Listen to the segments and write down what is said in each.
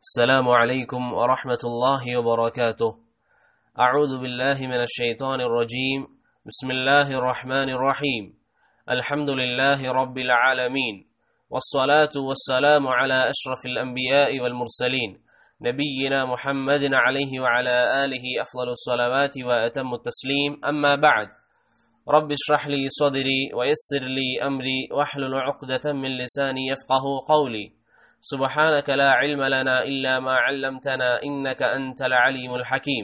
السلام عليكم ورحمة الله وبركاته أعوذ بالله من الشيطان الرجيم بسم الله الرحمن الرحيم الحمد لله رب العالمين والصلاة والسلام على أشرف الأنبياء والمرسلين نبينا محمد عليه وعلى آله أفضل الصلوات وأتم التسليم أما بعد رب اشرح لي صدري ويسر لي أمري واحلل عقدة من لساني يفقه قولي سبحانك لا علم لنا إلا ما علمتنا إنك أنت العليم الحكيم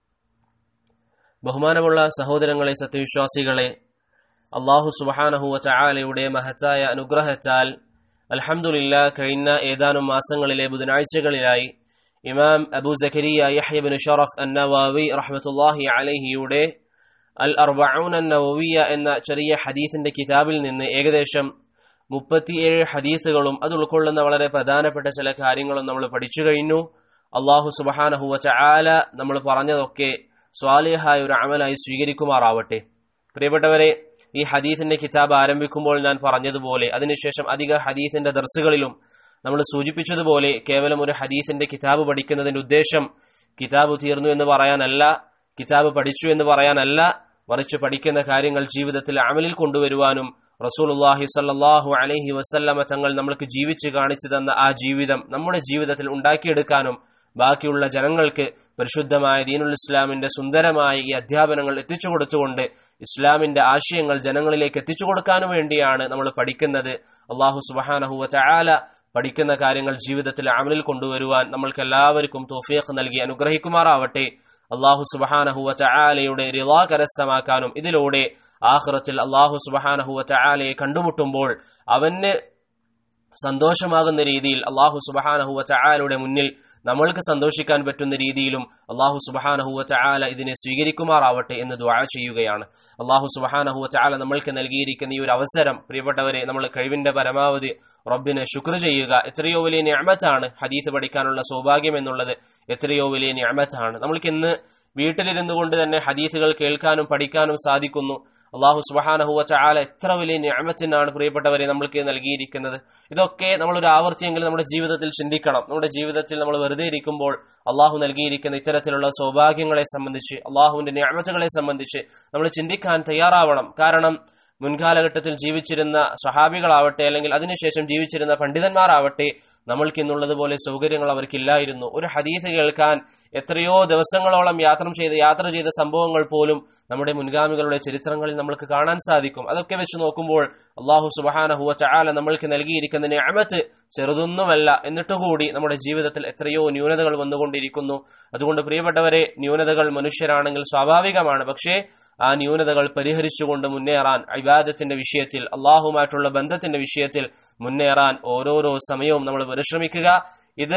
ബഹുമാനമുള്ള സഹോദരങ്ങളെ സത്യവിശ്വാസികളെ അള്ളാഹു സുബഹാനഹുവ ചായാലയുടെ മഹത്തായ അനുഗ്രഹത്താൽ അൽഹംദുലില്ല കഴിഞ്ഞ ഏതാനും മാസങ്ങളിലെ ബുധനാഴ്ചകളിലായി ഇമാം അബു സഖരിയ യഹ്യബിൻ ഷറഫ് അന്നവാവി റഹ്മത്തുല്ലാഹി അലഹിയുടെ അൽ അർബഊൻ നവവിയ എന്ന ചെറിയ ഹദീസിന്റെ കിതാബിൽ നിന്ന് ഏകദേശം മുപ്പത്തിയേഴ് ഹദീസുകളും അത് ഉൾക്കൊള്ളുന്ന വളരെ പ്രധാനപ്പെട്ട ചില കാര്യങ്ങളും നമ്മൾ പഠിച്ചു കഴിഞ്ഞു അള്ളാഹു സുബഹാനഹുവ ചായാല നമ്മൾ പറഞ്ഞതൊക്കെ സ്വാലിഹായ ഒരു അമലായി സ്വീകരിക്കുമാറാവട്ടെ പ്രിയപ്പെട്ടവരെ ഈ ഹദീസിന്റെ കിതാബ് ആരംഭിക്കുമ്പോൾ ഞാൻ പറഞ്ഞതുപോലെ അതിനുശേഷം അധിക ഹദീസിന്റെ ദർസുകളിലും നമ്മൾ സൂചിപ്പിച്ചതുപോലെ കേവലം ഒരു ഹദീസിന്റെ കിതാബ് പഠിക്കുന്നതിന്റെ ഉദ്ദേശം കിതാബ് തീർന്നു എന്ന് പറയാനല്ല കിതാബ് പഠിച്ചു എന്ന് പറയാനല്ല മറിച്ച് പഠിക്കുന്ന കാര്യങ്ങൾ ജീവിതത്തിൽ അമലിൽ കൊണ്ടുവരുവാനും റസൂലുല്ലാഹി സല്ലാഹു അലഹി വസല്ലമ തങ്ങൾ നമ്മൾക്ക് ജീവിച്ച് കാണിച്ചു തന്ന ആ ജീവിതം നമ്മുടെ ജീവിതത്തിൽ ഉണ്ടാക്കിയെടുക്കാനും ബാക്കിയുള്ള ജനങ്ങൾക്ക് പരിശുദ്ധമായ ദീനുൽ ഇസ്ലാമിന്റെ സുന്ദരമായ ഈ അധ്യാപനങ്ങൾ എത്തിച്ചു കൊടുത്തുകൊണ്ട് ഇസ്ലാമിന്റെ ആശയങ്ങൾ ജനങ്ങളിലേക്ക് എത്തിച്ചു കൊടുക്കാനും വേണ്ടിയാണ് നമ്മൾ പഠിക്കുന്നത് അള്ളാഹു സുബഹാനഹുവ ചായാല പഠിക്കുന്ന കാര്യങ്ങൾ ജീവിതത്തിൽ അമലിൽ കൊണ്ടുവരുവാൻ നമ്മൾക്ക് എല്ലാവർക്കും തോഫീഖ് നൽകി അനുഗ്രഹിക്കുമാറാവട്ടെ അള്ളാഹു സുബഹാനഹുവ ചായാലയുടെ റിള കരസ്ഥമാക്കാനും ഇതിലൂടെ ആഹ്റത്തിൽ അള്ളാഹു സുബഹാനഹുവ ചായാലയെ കണ്ടുമുട്ടുമ്പോൾ അവന് സന്തോഷമാകുന്ന രീതിയിൽ അള്ളാഹു സുബഹാനഹുവ ചായാലയുടെ മുന്നിൽ നമ്മൾക്ക് സന്തോഷിക്കാൻ പറ്റുന്ന രീതിയിലും അള്ളാഹു സുബഹാനഹുവ ചായാല ഇതിനെ സ്വീകരിക്കുമാറാവട്ടെ എന്ന് ദ്വാ ചെയ്യുകയാണ് അള്ളാഹു സുബഹാനഹുവ ചായാല നമ്മൾക്ക് നൽകിയിരിക്കുന്ന ഈ ഒരു അവസരം പ്രിയപ്പെട്ടവരെ നമ്മൾ കഴിവിന്റെ പരമാവധി റബ്ബിനെ ശുക്ർ ചെയ്യുക എത്രയോ വലിയ ഞാമത്താണ് ഹദീസ് പഠിക്കാനുള്ള സൗഭാഗ്യം എന്നുള്ളത് എത്രയോ വലിയ ഞാമത്താണ് നമ്മൾക്ക് ഇന്ന് വീട്ടിലിരുന്നു കൊണ്ട് തന്നെ ഹദീസുകൾ കേൾക്കാനും പഠിക്കാനും സാധിക്കുന്നു അള്ളാഹു സുബഹാനഹുവ ചാല എത്ര വലിയ ഞാമത്തിനാണ് പ്രിയപ്പെട്ടവരെ നമ്മൾക്ക് നൽകിയിരിക്കുന്നത് ഇതൊക്കെ നമ്മൾ ഒരു ആവർത്തിയെങ്കിലും നമ്മുടെ ജീവിതത്തിൽ ചിന്തിക്കണം നമ്മുടെ ജീവിതത്തിൽ നമ്മൾ വെറുതെ ഇരിക്കുമ്പോൾ അള്ളാഹു നൽകിയിരിക്കുന്ന ഇത്തരത്തിലുള്ള സൗഭാഗ്യങ്ങളെ സംബന്ധിച്ച് അള്ളാഹുവിന്റെ ഞാമത്തുകളെ സംബന്ധിച്ച് നമ്മൾ ചിന്തിക്കാൻ തയ്യാറാവണം കാരണം മുൻകാലഘട്ടത്തിൽ ജീവിച്ചിരുന്ന സഹാബികളാവട്ടെ അല്ലെങ്കിൽ അതിനുശേഷം ജീവിച്ചിരുന്ന പണ്ഡിതന്മാരാവട്ടെ നമ്മൾക്ക് ഇന്നുള്ളതുപോലെ സൗകര്യങ്ങൾ അവർക്കില്ലായിരുന്നു ഒരു ഹദീസ് കേൾക്കാൻ എത്രയോ ദിവസങ്ങളോളം യാത്ര ചെയ്ത് യാത്ര ചെയ്ത സംഭവങ്ങൾ പോലും നമ്മുടെ മുൻഗാമികളുടെ ചരിത്രങ്ങളിൽ നമ്മൾക്ക് കാണാൻ സാധിക്കും അതൊക്കെ വെച്ച് നോക്കുമ്പോൾ അള്ളാഹു സുബഹാനഹുവ ചാല നമ്മൾക്ക് നൽകിയിരിക്കുന്ന ഞാമത്ത് ചെറുതൊന്നുമല്ല എന്നിട്ടുകൂടി നമ്മുടെ ജീവിതത്തിൽ എത്രയോ ന്യൂനതകൾ വന്നുകൊണ്ടിരിക്കുന്നു അതുകൊണ്ട് പ്രിയപ്പെട്ടവരെ ന്യൂനതകൾ മനുഷ്യരാണെങ്കിൽ സ്വാഭാവികമാണ് പക്ഷേ ആ ന്യൂനതകൾ പരിഹരിച്ചുകൊണ്ട് മുന്നേറാൻ ഇബാദത്തിന്റെ വിഷയത്തിൽ അള്ളാഹുമായിട്ടുള്ള ബന്ധത്തിന്റെ വിഷയത്തിൽ മുന്നേറാൻ ഓരോരോ സമയവും നമ്മൾ പരിശ്രമിക്കുക ഇത്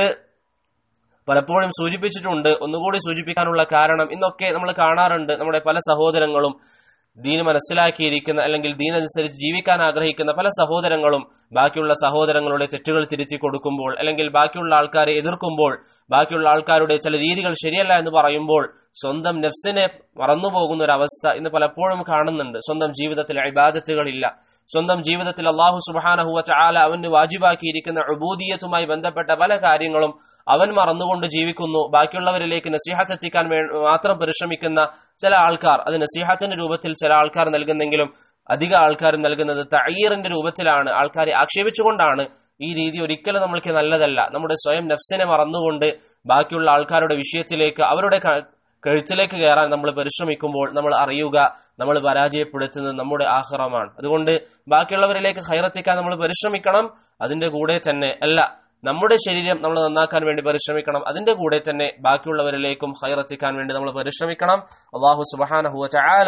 പലപ്പോഴും സൂചിപ്പിച്ചിട്ടുണ്ട് ഒന്നുകൂടി സൂചിപ്പിക്കാനുള്ള കാരണം ഇന്നൊക്കെ നമ്മൾ കാണാറുണ്ട് നമ്മുടെ പല സഹോദരങ്ങളും ദീന് മനസ്സിലാക്കിയിരിക്കുന്ന അല്ലെങ്കിൽ ദീനനുസരിച്ച് ജീവിക്കാൻ ആഗ്രഹിക്കുന്ന പല സഹോദരങ്ങളും ബാക്കിയുള്ള സഹോദരങ്ങളുടെ തെറ്റുകൾ തിരുത്തി കൊടുക്കുമ്പോൾ അല്ലെങ്കിൽ ബാക്കിയുള്ള ആൾക്കാരെ എതിർക്കുമ്പോൾ ബാക്കിയുള്ള ആൾക്കാരുടെ ചില രീതികൾ ശരിയല്ല എന്ന് പറയുമ്പോൾ സ്വന്തം നെഫ്സിനെ മറന്നുപോകുന്ന ഒരു അവസ്ഥ ഇന്ന് പലപ്പോഴും കാണുന്നുണ്ട് സ്വന്തം ജീവിതത്തിൽ ഇബാദത്തുകളില്ല സ്വന്തം ജീവിതത്തിൽ അള്ളാഹു സുബാനഹുവ ചാല അവന് വാജിബാക്കിയിരിക്കുന്ന അബൂദിയത്തുമായി ബന്ധപ്പെട്ട പല കാര്യങ്ങളും അവൻ മറന്നുകൊണ്ട് ജീവിക്കുന്നു ബാക്കിയുള്ളവരിലേക്ക് നസീഹത്ത് എത്തിക്കാൻ മാത്രം പരിശ്രമിക്കുന്ന ചില ആൾക്കാർ അത് നസീഹത്തിന്റെ രൂപത്തിൽ ചില ആൾക്കാർ നൽകുന്നെങ്കിലും അധിക ആൾക്കാരും നൽകുന്നത് തയ്യറിന്റെ രൂപത്തിലാണ് ആൾക്കാരെ ആക്ഷേപിച്ചുകൊണ്ടാണ് ഈ രീതി ഒരിക്കലും നമ്മൾക്ക് നല്ലതല്ല നമ്മുടെ സ്വയം നഫ്സിനെ മറന്നുകൊണ്ട് ബാക്കിയുള്ള ആൾക്കാരുടെ വിഷയത്തിലേക്ക് അവരുടെ കഴുത്തിലേക്ക് കയറാൻ നമ്മൾ പരിശ്രമിക്കുമ്പോൾ നമ്മൾ അറിയുക നമ്മൾ പരാജയപ്പെടുത്തുന്നത് നമ്മുടെ ആഹ്റമാണ് അതുകൊണ്ട് ബാക്കിയുള്ളവരിലേക്ക് ഹൈറത്തിക്കാൻ നമ്മൾ പരിശ്രമിക്കണം അതിന്റെ കൂടെ തന്നെ അല്ല നമ്മുടെ ശരീരം നമ്മൾ നന്നാക്കാൻ വേണ്ടി പരിശ്രമിക്കണം അതിന്റെ കൂടെ തന്നെ ബാക്കിയുള്ളവരിലേക്കും ഹൈറത്തിക്കാൻ വേണ്ടി നമ്മൾ പരിശ്രമിക്കണം അള്ളാഹു സുബാനഹുവ ചായാല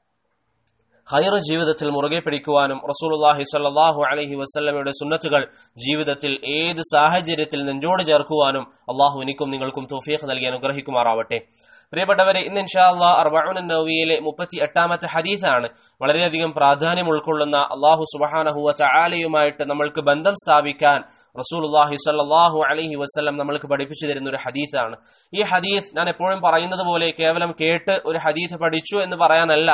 ഹൈറ ജീവിതത്തിൽ മുറുകെ പിടിക്കുവാനും റസൂലുള്ളാഹി സ്വല്ലല്ലാഹു അലൈഹി വസല്ലമയുടെ സുന്നത്തുകൾ ജീവിതത്തിൽ ഏത് സാഹചര്യത്തിൽ നെഞ്ചോട് ചേർക്കുവാനും അള്ളാഹു എനിക്കും നിങ്ങൾക്കും തൗഫീഖ് നൽകി അനുഗ്രഹിക്കുമാറാവട്ടെ പ്രിയപ്പെട്ടവരെ ഇന്ന് ഇൻഷാല്ലാ അർബഉൻ നവവിയിലെ മുപ്പത്തി എട്ടാമത്തെ ഹദീസാണ് വളരെയധികം പ്രാധാന്യം ഉൾക്കൊള്ളുന്ന അള്ളാഹു സുബഹാനഹുവ ചായാലയുമായിട്ട് നമ്മൾക്ക് ബന്ധം സ്ഥാപിക്കാൻ റസൂലുള്ളാഹി സ്വല്ലല്ലാഹു അലൈഹി വസല്ലം നമ്മൾക്ക് പഠിപ്പിച്ചു തരുന്ന ഒരു ഹദീസാണ് ഈ ഹദീസ് ഞാൻ എപ്പോഴും പറയുന്നത് പോലെ കേവലം കേട്ട് ഒരു ഹദീസ് പഠിച്ചു എന്ന് പറയാനല്ല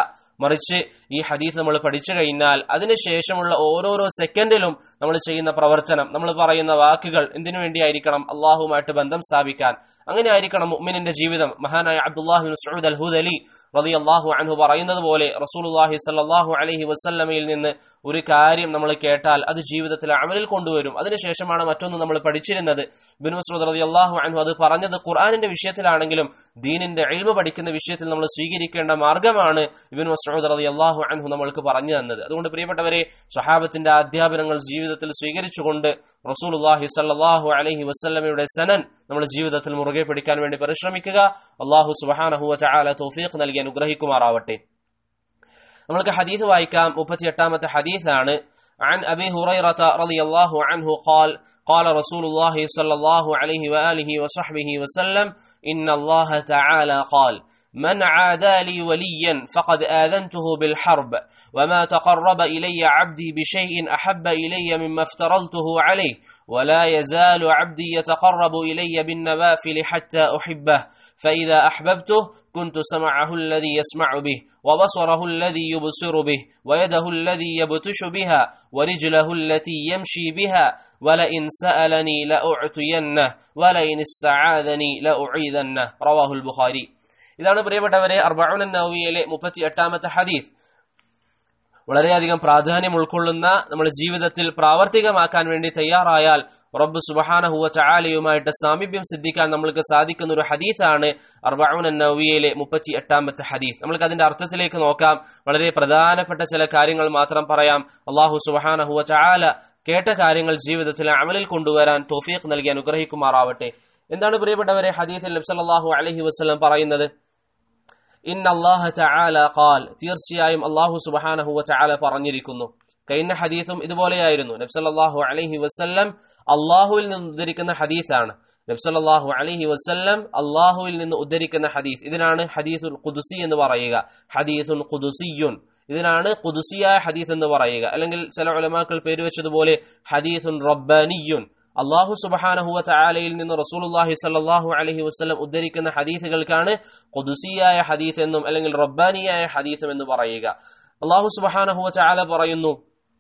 മറിച്ച് ഈ ഹദീസ് നമ്മൾ പഠിച്ചു കഴിഞ്ഞാൽ അതിനുശേഷമുള്ള ഓരോരോ സെക്കൻഡിലും നമ്മൾ ചെയ്യുന്ന പ്രവർത്തനം നമ്മൾ പറയുന്ന വാക്കുകൾ എന്തിനു വേണ്ടിയായിരിക്കണം അള്ളാഹുമായിട്ട് ബന്ധം സ്ഥാപിക്കാൻ അങ്ങനെ ആയിരിക്കണം മുഅ്മിനിന്റെ ജീവിതം മഹാനായ അബ്ദുല്ലാഹി മസ്ഊദ് അൽ ഹുദലി റളിയല്ലാഹു അൻഹു പറയുന്നത് പോലെ റസൂലുള്ളാഹി സ്വല്ലല്ലാഹു അലൈഹി വസല്ലമയിൽ നിന്ന് ഒരു കാര്യം നമ്മൾ കേട്ടാൽ അത് ജീവിതത്തിൽ അമലിൽ കൊണ്ടുവരും അതിനുശേഷമാണ് മറ്റൊന്ന് നമ്മൾ പഠിച്ചിരുന്നത് ബിൻ മസ്ഊദ് റളിയല്ലാഹു അൻഹു അത് പറഞ്ഞത് ഖുർആനിന്റെ വിഷയത്തിലാണെങ്കിലും ദീനിന്റെ ഇൽമ പഠിക്കുന്ന വിഷയത്തിൽ നമ്മൾ സ്വീകരിക്കേണ്ട മാർഗമാണ് ഇബിൻ മസ്ഊദ് റളിയല്ലാഹു അൻഹു നമ്മൾക്ക് പറഞ്ഞു തന്നത് അതുകൊണ്ട് പ്രിയപ്പെട്ടവരെ സ്വഹാബത്തിന്റെ അധ്യാപനങ്ങൾ ജീവിതത്തിൽ സ്വീകരിച്ചുകൊണ്ട് റസൂലുള്ളാഹി സ്വല്ലല്ലാഹു അലൈഹി വസല്ലമയുടെ സനൻ നമ്മുടെ ജീവിതത്തിൽ മുറുകെ പിടിക്കാൻ വേണ്ടി പരിശ്രമിക്കുക അള്ളാഹു സുബ്ഹാനഹു വതആല തൗഫീഖ് നൽകി അനുഗ്രഹിക്കുമാറാവട്ടെ നമ്മൾക്ക് ഹദീസ് വായിക്കാം മുപ്പത്തിയെട്ടാമത്തെ ഹദീസാണ് عن أبي هريرة رضي الله عنه قال قال رسول الله صلى الله عليه وآله وصحبه وسلم إن الله تعالى قال من عادى لي وليا فقد آذنته بالحرب وما تقرب إلي عبدي بشيء أحب إلي مما افترضته عليه ولا يزال عبدي يتقرب إلي بالنوافل حتى أحبه فإذا أحببته كنت سمعه الذي يسمع به وبصره الذي يبصر به ويده الذي يبتش بها ورجله التي يمشي بها ولئن سألني لأعطينه ولئن استعاذني لأعيذنه رواه البخاري ഇതാണ് പ്രിയപ്പെട്ടവരെ അർബഉൻ നവവിയിലെ മുപ്പത്തി എട്ടാമത്തെ ഹദീസ് വളരെയധികം പ്രാധാന്യം ഉൾക്കൊള്ളുന്ന നമ്മുടെ ജീവിതത്തിൽ പ്രാവർത്തികമാക്കാൻ വേണ്ടി തയ്യാറായാൽ റബ്ബ് സുബഹാനഹുവ ചാലയുമായിട്ട് സാമീപ്യം സിദ്ധിക്കാൻ നമ്മൾക്ക് സാധിക്കുന്ന ഒരു ഹദീസാണ് അർബഉൻ നവവിയിലെ മുപ്പത്തി എട്ടാമത്തെ ഹദീസ് നമ്മൾക്ക് അതിന്റെ അർത്ഥത്തിലേക്ക് നോക്കാം വളരെ പ്രധാനപ്പെട്ട ചില കാര്യങ്ങൾ മാത്രം പറയാം അള്ളാഹു സുബഹാനഹുവ ചാല കേട്ട കാര്യങ്ങൾ ജീവിതത്തിൽ അമലിൽ കൊണ്ടുവരാൻ തോഫീഖ് നൽകി അനുഗ്രഹിക്കുമാറാവട്ടെ എന്താണ് പ്രിയപ്പെട്ടവരെ ഹദീസിൽ നബ്സല്ലാഹു അലഹി വസ്ലം പറയുന്നത് ഇൻ അള്ളാഹ ചാല ഖാൽ തീർച്ചയായും അള്ളാഹു സുബഹാനഹു ചാല പറഞ്ഞിരിക്കുന്നു കഴിഞ്ഞ ഹദീസും ഇതുപോലെയായിരുന്നു നബ്സല്ലാഹു അലഹി വസ്ല്ലം അള്ളാഹുവിൽ നിന്ന് ഉദ്ധരിക്കുന്ന ഹദീസാണ് നബ്സല്ലാഹു അലഹി വസ്ല്ലം അള്ളാഹുവിൽ നിന്ന് ഉദ്ധരിക്കുന്ന ഹദീസ് ഇതിനാണ് ഹദീസുൽ ഖുദുസി എന്ന് പറയുക ഹദീസുൽ ഖുദുസിയുൻ ഇതിനാണ് ഖുദുസിയായ ഹദീസ് എന്ന് പറയുക അല്ലെങ്കിൽ ചില ഉലമാക്കൾ പേര് വെച്ചതുപോലെ ഹദീസുൻ റബ്ബാനിയുൻ അള്ളാഹു സുബഹാനഹുവ ചാലയിൽ നിന്ന് റസൂലുല്ലാഹി സല്ലാഹു അലഹി വസ്ലം ഉദ്ധരിക്കുന്ന ഹദീസുകൾക്കാണ് കൊതുസിയായ ഹദീസ് എന്നും അല്ലെങ്കിൽ റബ്ബാനിയായ ഹദീസും എന്ന് പറയുക അള്ളാഹു സുബഹാനഹുവ ചാല പറയുന്നു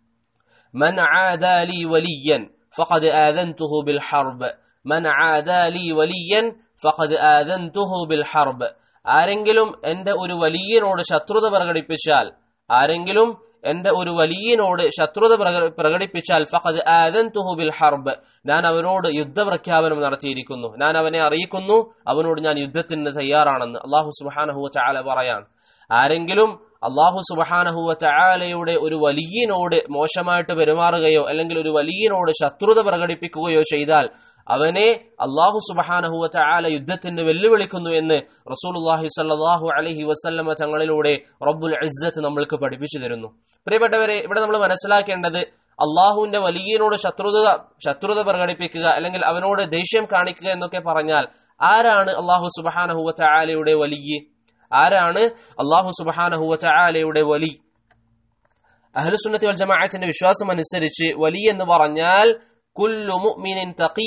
من عادى لي وليا فقد آذنته بالحرب من عادى لي وليا فقد آذنته بالحرب ആരെങ്കിലും എന്റെ ഒരു വലിയനോട് ശത്രുത പ്രകടിപ്പിച്ചാൽ ആരെങ്കിലും എന്റെ ഒരു വലിയനോട് ശത്രുത പ്രകടിപ്പിച്ചാൽ ഫഖദ് ആദൻതുഹു ബിൽ ഹർബ് ഞാൻ അവനോട് യുദ്ധപ്രഖ്യാപനം നടത്തിയിരിക്കുന്നു ഞാൻ അവനെ അറിയിക്കുന്നു അവനോട് ഞാൻ യുദ്ധത്തിന് തയ്യാറാണെന്ന് അള്ളാഹു സുബാനഹുവ ചാല പറയാൻ ആരെങ്കിലും അള്ളാഹു സുബഹാനഹുവ ചായാലയുടെ ഒരു വലിയനോട് മോശമായിട്ട് പെരുമാറുകയോ അല്ലെങ്കിൽ ഒരു വലിയനോട് ശത്രുത പ്രകടിപ്പിക്കുകയോ ചെയ്താൽ അവനെ അള്ളാഹു സുബഹാനഹുവ ചായാല യുദ്ധത്തിന് വെല്ലുവിളിക്കുന്നു എന്ന് റസൂലുല്ലാഹി സല്ലാഹു അലഹി വസല്ലമ തങ്ങളിലൂടെ റബ്ബുൽ ഇസ്സത്ത് നമ്മൾക്ക് പഠിപ്പിച്ചു തരുന്നു പ്രിയപ്പെട്ടവരെ ഇവിടെ നമ്മൾ മനസ്സിലാക്കേണ്ടത് അള്ളാഹുവിന്റെ വലിയനോട് ശത്രുത ശത്രുത പ്രകടിപ്പിക്കുക അല്ലെങ്കിൽ അവനോട് ദേഷ്യം കാണിക്കുക എന്നൊക്കെ പറഞ്ഞാൽ ആരാണ് അള്ളാഹു സുബഹാനഹുവ ചായാലയുടെ വലിയ ആരാണ് അള്ളാഹു സുബഹാനഹുവ ചായാലയുടെ വലി അഹ്ലുസുന്നത്തി വൽ ജമാഅത്തിന്റെ വിശ്വാസം അനുസരിച്ച് വലി എന്ന് പറഞ്ഞാൽ കുല്ലു മുഅ്മിനിൻ തഖി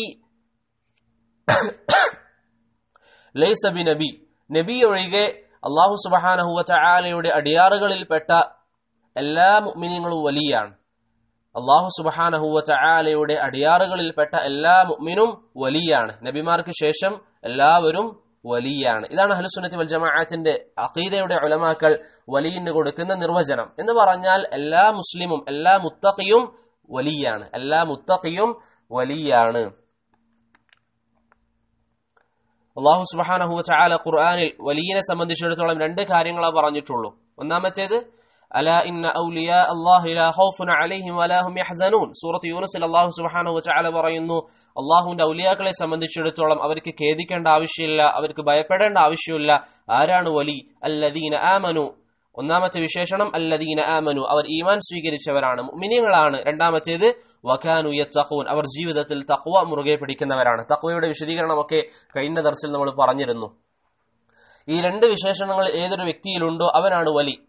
ലൈസ ബി നബി നബി ഒഴികെ അള്ളാഹു സുബഹാനഹുവ ചായാലയുടെ അടിയാറുകളിൽപ്പെട്ട എല്ലാ മുഅ്മിനീങ്ങളും വലിയാണ് അള്ളാഹു സുബഹാനഹുവ ചായാലയുടെ അടിയാറുകളിൽപ്പെട്ട എല്ലാ മുഅ്മിനും വലിയാണ് നബിമാർക്ക് ശേഷം എല്ലാവരും വലിയാണ് ഇതാണ് അഹ്ലുസുന്നത്തി വൽ ജമാഅത്തിന്റെ അഖീദയുടെ ഉലമാക്കൾ വലിയിന് കൊടുക്കുന്ന നിർവചനം എന്ന് പറഞ്ഞാൽ എല്ലാ മുസ്ലിമും എല്ലാ മുത്തഖിയും വലിയാണ് എല്ലാ മുത്തഖിയും വലിയാണ് അള്ളാഹു സുബഹാനഹു ചാല ഖുർആാനിൽ വലിയനെ സംബന്ധിച്ചിടത്തോളം രണ്ട് കാര്യങ്ങളാ പറഞ്ഞിട്ടുള്ളൂ ഒന്നാമത്തേത് അല ഇന്ന ഔലിയ അല്ലാഹു ലാ ഖൗഫുൻ അലൈഹിം വലാ ഹും യഹ്സനൂൻ സൂറത്ത് യൂനുസിൽ അല്ലാഹു സുബ്ഹാനഹു വതആല പറയുന്നു അള്ളാഹുവിന്റെ ഔലിയാക്കളെ സംബന്ധിച്ചിടത്തോളം അവർക്ക് ഖേദിക്കേണ്ട ആവശ്യമില്ല അവർക്ക് ഭയപ്പെടേണ്ട ആവശ്യമില്ല ആരാണ് വലി അല്ലദീന ആമനു ഒന്നാമത്തെ വിശേഷണം അല്ലദീന ആമനു അവർ ഈമാൻ സ്വീകരിച്ചവരാണ് മിനിങ്ങളാണ് രണ്ടാമത്തേത് വഖാനു യത്തഖൂൻ അവർ ജീവിതത്തിൽ തഖ്വ മുറുകെ പിടിക്കുന്നവരാണ് തഖ്വയുടെ വിശദീകരണമൊക്കെ കഴിഞ്ഞ ദർസിൽ നമ്മൾ പറഞ്ഞിരുന്നു ഈ രണ്ട് വിശേഷണങ്ങൾ ഏതൊരു വ്യക്തിയിലുണ്ടോ അവനാണ് വലി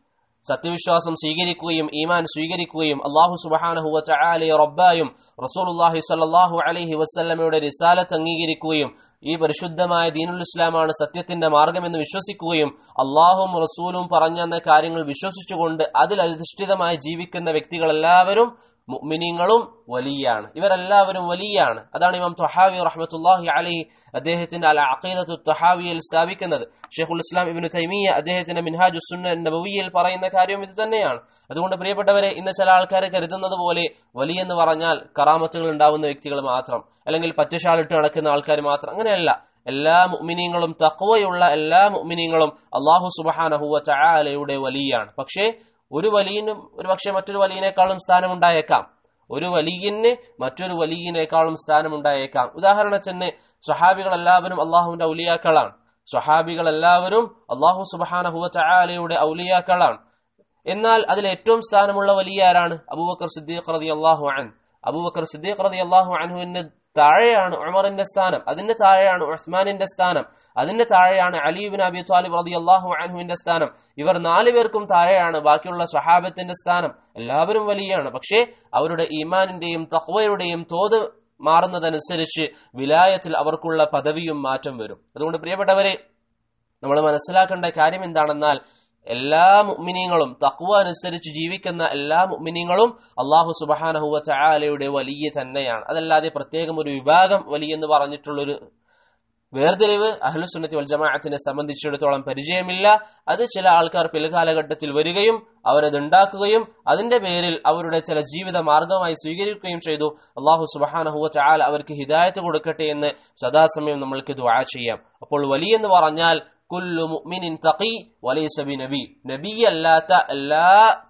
സത്യവിശ്വാസം സ്വീകരിക്കുകയും ഈമാൻ സ്വീകരിക്കുകയും അള്ളാഹു സുബഹാനഹുവ ചായാലെ റബ്ബായും റസൂലുല്ലാഹി സല്ലാഹു അലൈഹി വസ്ല്ലമയുടെ റിസാലത്ത് അംഗീകരിക്കുകയും ഈ പരിശുദ്ധമായ ദീനുൽ ഇസ്ലാമാണ് സത്യത്തിന്റെ മാർഗമെന്ന് വിശ്വസിക്കുകയും അള്ളാഹും റസൂലും പറഞ്ഞെന്ന കാര്യങ്ങൾ വിശ്വസിച്ചുകൊണ്ട് അതിൽ അധിഷ്ഠിതമായി ജീവിക്കുന്ന വ്യക്തികളെല്ലാവരും മുഅ്മിനീങ്ങളും വലിയാണ് ഇവരെല്ലാവരും വലിയാണ് അതാണ് ഇമാം തൊഹാവി റഹ്മത്തുല്ലാഹി അലഹി അദ്ദേഹത്തിന്റെ അൽ അഖീദത്തു തൊഹാവിയിൽ സ്ഥാപിക്കുന്നത് ഷെയ്ഖുൽ ഇസ്ലാം ഇബിന് തൈമിയ അദ്ദേഹത്തിന്റെ മിൻഹാജു സുന്ന നബവിയിൽ പറയുന്ന കാര്യവും ഇത് തന്നെയാണ് അതുകൊണ്ട് പ്രിയപ്പെട്ടവരെ ഇന്ന് ചില ആൾക്കാരെ കരുതുന്നത് പോലെ വലിയെന്ന് പറഞ്ഞാൽ കറാമത്തുകൾ ഉണ്ടാവുന്ന വ്യക്തികൾ മാത്രം അല്ലെങ്കിൽ പച്ചശാലിട്ട് നടക്കുന്ന ആൾക്കാർ മാത്രം അങ്ങനെയല്ല എല്ലാ മുഅ്മിനീങ്ങളും തഖ്വയുള്ള എല്ലാ മുഅ്മിനീങ്ങളും അള്ളാഹു സുബഹാനഹുവ ചായാലയുടെ വലിയാണ് പക്ഷേ ഒരു വലിയനും ഒരു പക്ഷേ മറ്റൊരു വലിയനേക്കാളും സ്ഥാനമുണ്ടായേക്കാം ഒരു വലിയന് മറ്റൊരു വലിയനേക്കാളും സ്ഥാനമുണ്ടായേക്കാം ഉദാഹരണത്തിന് സ്വഹാബികൾ എല്ലാവരും അള്ളാഹുവിന്റെ ഔലിയാക്കളാണ് സ്വഹാബികൾ എല്ലാവരും അള്ളാഹു സുബഹാനഹുവ ചായാലയുടെ ഔലിയാക്കളാണ് എന്നാൽ അതിൽ ഏറ്റവും സ്ഥാനമുള്ള വലിയ ആരാണ് അബൂബക്കർ സിദ്ദീഖ് റതി അള്ളാഹു അൻ അബൂബക്കർ സിദ്ദീഖ് റതി അള്ളാഹു അൻഹുവിന്റെ താഴെയാണ് ഉമറിന്റെ സ്ഥാനം അതിന്റെ താഴെയാണ് ഉസ്മാനിന്റെ സ്ഥാനം അതിന്റെ താഴെയാണ് അലീബിൻ അബി താലിബ് റതി അള്ളാഹു അൻഹുവിന്റെ സ്ഥാനം ഇവർ നാലു പേർക്കും താഴെയാണ് ബാക്കിയുള്ള സ്വഹാബത്തിന്റെ സ്ഥാനം എല്ലാവരും വലിയാണ് പക്ഷേ അവരുടെ ഈമാനിന്റെയും തഹ്വയുടെയും തോത് മാറുന്നതനുസരിച്ച് വിലായത്തിൽ അവർക്കുള്ള പദവിയും മാറ്റം വരും അതുകൊണ്ട് പ്രിയപ്പെട്ടവരെ നമ്മൾ മനസ്സിലാക്കേണ്ട കാര്യം എന്താണെന്നാൽ എല്ലാ മുഅ്മിനീങ്ങളും തക്വ അനുസരിച്ച് ജീവിക്കുന്ന എല്ലാ മുഅ്മിനീങ്ങളും അള്ളാഹു സുബഹാനഹുവ ചായാലയുടെ വലിയ തന്നെയാണ് അതല്ലാതെ പ്രത്യേകം ഒരു വിഭാഗം വലിയ എന്ന് പറഞ്ഞിട്ടുള്ളൊരു വേർതിരിവ് അഹ്ലുസുന്നത്തി വൽ ജമാഅത്തിനെ സംബന്ധിച്ചിടത്തോളം പരിചയമില്ല അത് ചില ആൾക്കാർ പിൽകാലഘട്ടത്തിൽ വരികയും അവരത് ഉണ്ടാക്കുകയും അതിന്റെ പേരിൽ അവരുടെ ചില ജീവിത മാർഗമായി സ്വീകരിക്കുകയും ചെയ്തു അള്ളാഹു സുബഹാനഹുവ ചായാൽ അവർക്ക് ഹിദായത്ത് കൊടുക്കട്ടെ എന്ന് സദാസമയം നമ്മൾക്ക് ദുആ ചെയ്യാം അപ്പോൾ വലിയ എന്ന് പറഞ്ഞാൽ കുല്ലു മുഅ്മിനിൻ തഖി വലൈസ ബി നബി നബിയല്ലാത്ത എല്ലാ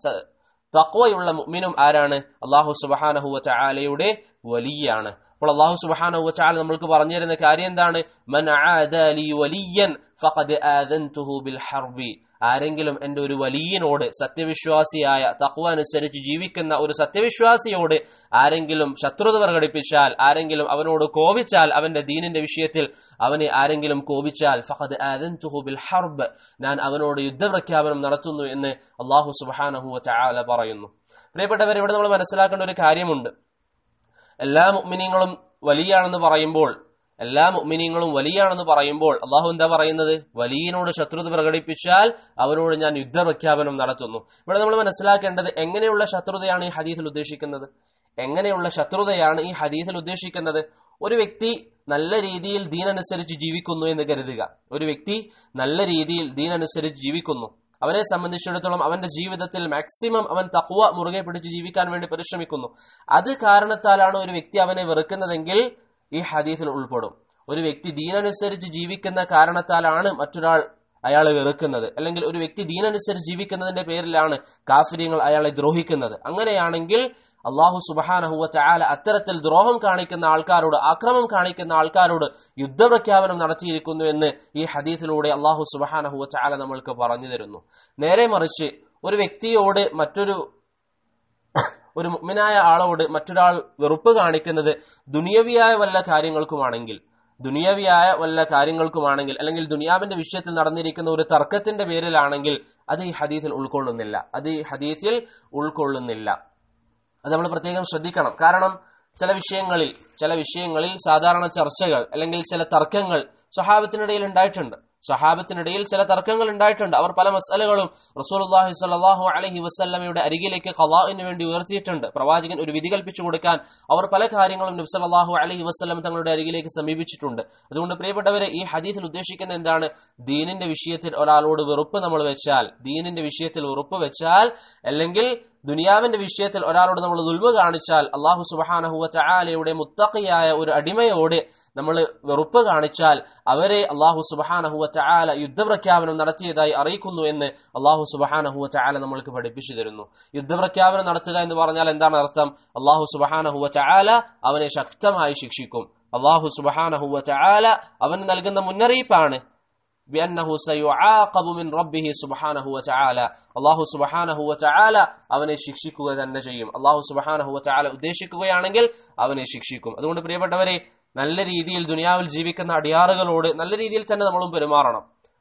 തഖ്വയുള്ള മുഅ്മിനും ആരാണ് അള്ളാഹു സുബ്ഹാനഹു വതആലയുടെ വലിയാണ് അപ്പോൾ അള്ളാഹു സുബ്ഹാനഹു വതആല നമ്മൾക്ക് പറഞ്ഞു തരുന്ന കാര്യം എന്താണ് മൻ ആദ ലി വലിയൻ ഫഖദ് ആദൻതുഹു ബിൽ ഹർബി ആരെങ്കിലും എൻ്റെ ഒരു വലിയനോട് സത്യവിശ്വാസിയായ തഖ്വ അനുസരിച്ച് ജീവിക്കുന്ന ഒരു സത്യവിശ്വാസിയോട് ആരെങ്കിലും ശത്രുത പ്രകടിപ്പിച്ചാൽ ആരെങ്കിലും അവനോട് കോപിച്ചാൽ അവന്റെ ദീനിന്റെ വിഷയത്തിൽ അവനെ ആരെങ്കിലും കോപിച്ചാൽ ഫഖദ് ആദൻതുഹു ബിൽ ഹർബ് ഞാൻ അവനോട് യുദ്ധപ്രഖ്യാപനം നടത്തുന്നു എന്ന് അള്ളാഹു സുബ്ഹാനഹു വതആല പറയുന്നു പ്രിയപ്പെട്ടവർ ഇവിടെ നമ്മൾ മനസ്സിലാക്കേണ്ട ഒരു കാര്യമുണ്ട് എല്ലാ മുഅ്മിനീങ്ങളും വലിയാണെന്ന് പറയുമ്പോൾ എല്ലാ മുഅ്മിനീങ്ങളും വലിയാണെന്ന് പറയുമ്പോൾ അള്ളാഹു എന്താ പറയുന്നത് വലിയനോട് ശത്രുത പ്രകടിപ്പിച്ചാൽ അവനോട് ഞാൻ യുദ്ധപ്രഖ്യാപനം നടത്തുന്നു ഇവിടെ നമ്മൾ മനസ്സിലാക്കേണ്ടത് എങ്ങനെയുള്ള ശത്രുതയാണ് ഈ ഹദീസിൽ ഉദ്ദേശിക്കുന്നത് എങ്ങനെയുള്ള ശത്രുതയാണ് ഈ ഹദീസിൽ ഉദ്ദേശിക്കുന്നത് ഒരു വ്യക്തി നല്ല രീതിയിൽ ദീനനുസരിച്ച് ജീവിക്കുന്നു എന്ന് കരുതുക ഒരു വ്യക്തി നല്ല രീതിയിൽ ദീനനുസരിച്ച് ജീവിക്കുന്നു അവനെ സംബന്ധിച്ചിടത്തോളം അവന്റെ ജീവിതത്തിൽ മാക്സിമം അവൻ തക്കുവ മുറുകെ പിടിച്ച് ജീവിക്കാൻ വേണ്ടി പരിശ്രമിക്കുന്നു അത് കാരണത്താലാണ് ഒരു വ്യക്തി അവനെ വെറുക്കുന്നതെങ്കിൽ ഈ ഹദീസിൽ ഉൾപ്പെടും ഒരു വ്യക്തി ദീനനുസരിച്ച് ജീവിക്കുന്ന കാരണത്താലാണ് മറ്റൊരാൾ അയാളെ വെറുക്കുന്നത് അല്ലെങ്കിൽ ഒരു വ്യക്തി ദീനനുസരിച്ച് ജീവിക്കുന്നതിന്റെ പേരിലാണ് കാഫര്യങ്ങൾ അയാളെ ദ്രോഹിക്കുന്നത് അങ്ങനെയാണെങ്കിൽ അള്ളാഹു സുബഹാനഹുവ ചായാല അത്തരത്തിൽ ദ്രോഹം കാണിക്കുന്ന ആൾക്കാരോട് ആക്രമം കാണിക്കുന്ന ആൾക്കാരോട് യുദ്ധപ്രഖ്യാപനം നടത്തിയിരിക്കുന്നു എന്ന് ഈ ഹദീസിലൂടെ അള്ളാഹു സുബഹാനഹുവ ചായാല നമ്മൾക്ക് പറഞ്ഞു തരുന്നു നേരെ മറിച്ച് ഒരു വ്യക്തിയോട് മറ്റൊരു ഒരു മുഗ്മിനായ ആളോട് മറ്റൊരാൾ വെറുപ്പ് കാണിക്കുന്നത് ദുനിയവിയായ വല്ല കാര്യങ്ങൾക്കുമാണെങ്കിൽ ദുനിയവിയായ വല്ല കാര്യങ്ങൾക്കുമാണെങ്കിൽ അല്ലെങ്കിൽ ദുനിയാവിന്റെ വിഷയത്തിൽ നടന്നിരിക്കുന്ന ഒരു തർക്കത്തിന്റെ പേരിലാണെങ്കിൽ അത് ഈ ഹദീസിൽ ഉൾക്കൊള്ളുന്നില്ല അത് ഈ ഹദീസിൽ ഉൾക്കൊള്ളുന്നില്ല അത് നമ്മൾ പ്രത്യേകം ശ്രദ്ധിക്കണം കാരണം ചില വിഷയങ്ങളിൽ ചില വിഷയങ്ങളിൽ സാധാരണ ചർച്ചകൾ അല്ലെങ്കിൽ ചില തർക്കങ്ങൾ സ്വഹാബത്തിനിടയിൽ ഉണ്ടായിട്ടുണ്ട് സഹാബത്തിനിടയിൽ ചില തർക്കങ്ങൾ ഉണ്ടായിട്ടുണ്ട് അവർ പല മസലകളും റസൂലുള്ളാഹി സ്വല്ലല്ലാഹു അലൈഹി വസല്ലമയുടെ അരികിലേക്ക് ഖലാഇന് വേണ്ടി ഉയർത്തിയിട്ടുണ്ട് പ്രവാചകൻ ഒരു വിധി കൽപ്പിച്ചു കൊടുക്കാൻ അവർ പല കാര്യങ്ങളും നബി സല്ലല്ലാഹു അലൈഹി വസല്ലം തങ്ങളുടെ അരികിലേക്ക് സമീപിച്ചിട്ടുണ്ട് അതുകൊണ്ട് പ്രിയപ്പെട്ടവരെ ഈ ഹദീസിൽ ഉദ്ദേശിക്കുന്ന എന്താണ് ദീനിന്റെ വിഷയത്തിൽ ഒരാളോട് വെറുപ്പ് നമ്മൾ വെച്ചാൽ ദീനിന്റെ വിഷയത്തിൽ വെറുപ്പ് വെച്ചാൽ അല്ലെങ്കിൽ ദുനിയാവിന്റെ വിഷയത്തിൽ ഒരാളോട് നമ്മൾ ദുൽമ കാണിച്ചാൽ അള്ളാഹു സുബഹാനഹുവ ചായാലയുടെ മുത്തഖിയായ ഒരു അടിമയോട് നമ്മൾ വെറുപ്പ് കാണിച്ചാൽ അവരെ അള്ളാഹു സുബഹാനഹുവ ചായാല യുദ്ധപ്രഖ്യാപനം നടത്തിയതായി അറിയിക്കുന്നു എന്ന് അള്ളാഹു സുബഹാനഹുവ ചായാല നമ്മൾക്ക് പഠിപ്പിച്ചു തരുന്നു യുദ്ധപ്രഖ്യാപനം നടത്തുക എന്ന് പറഞ്ഞാൽ എന്താണ് അർത്ഥം അള്ളാഹു സുബഹാനഹുവ ചായാല അവനെ ശക്തമായി ശിക്ഷിക്കും അള്ളാഹു സുബഹാനഹുവ ചായാല അവന് നൽകുന്ന മുന്നറിയിപ്പാണ് بأنه سيعاقب من ربه سبحانه وتعالى അള്ളാഹു സുബഹാനഹു വചാല അവനെ ശിക്ഷിക്കുക തന്നെ ചെയ്യും അള്ളാഹു സുബഹാനഹു വചാല ഉദ്ദേശിക്കുകയാണെങ്കിൽ അവനെ ശിക്ഷിക്കും അതുകൊണ്ട് പ്രിയപ്പെട്ടവരെ നല്ല രീതിയിൽ ദുനിയാവിൽ ജീവിക്കുന്ന അടിയാറുകളോട് നല്ല രീതിയിൽ തന്നെ നമ്മളും പെരുമാറണം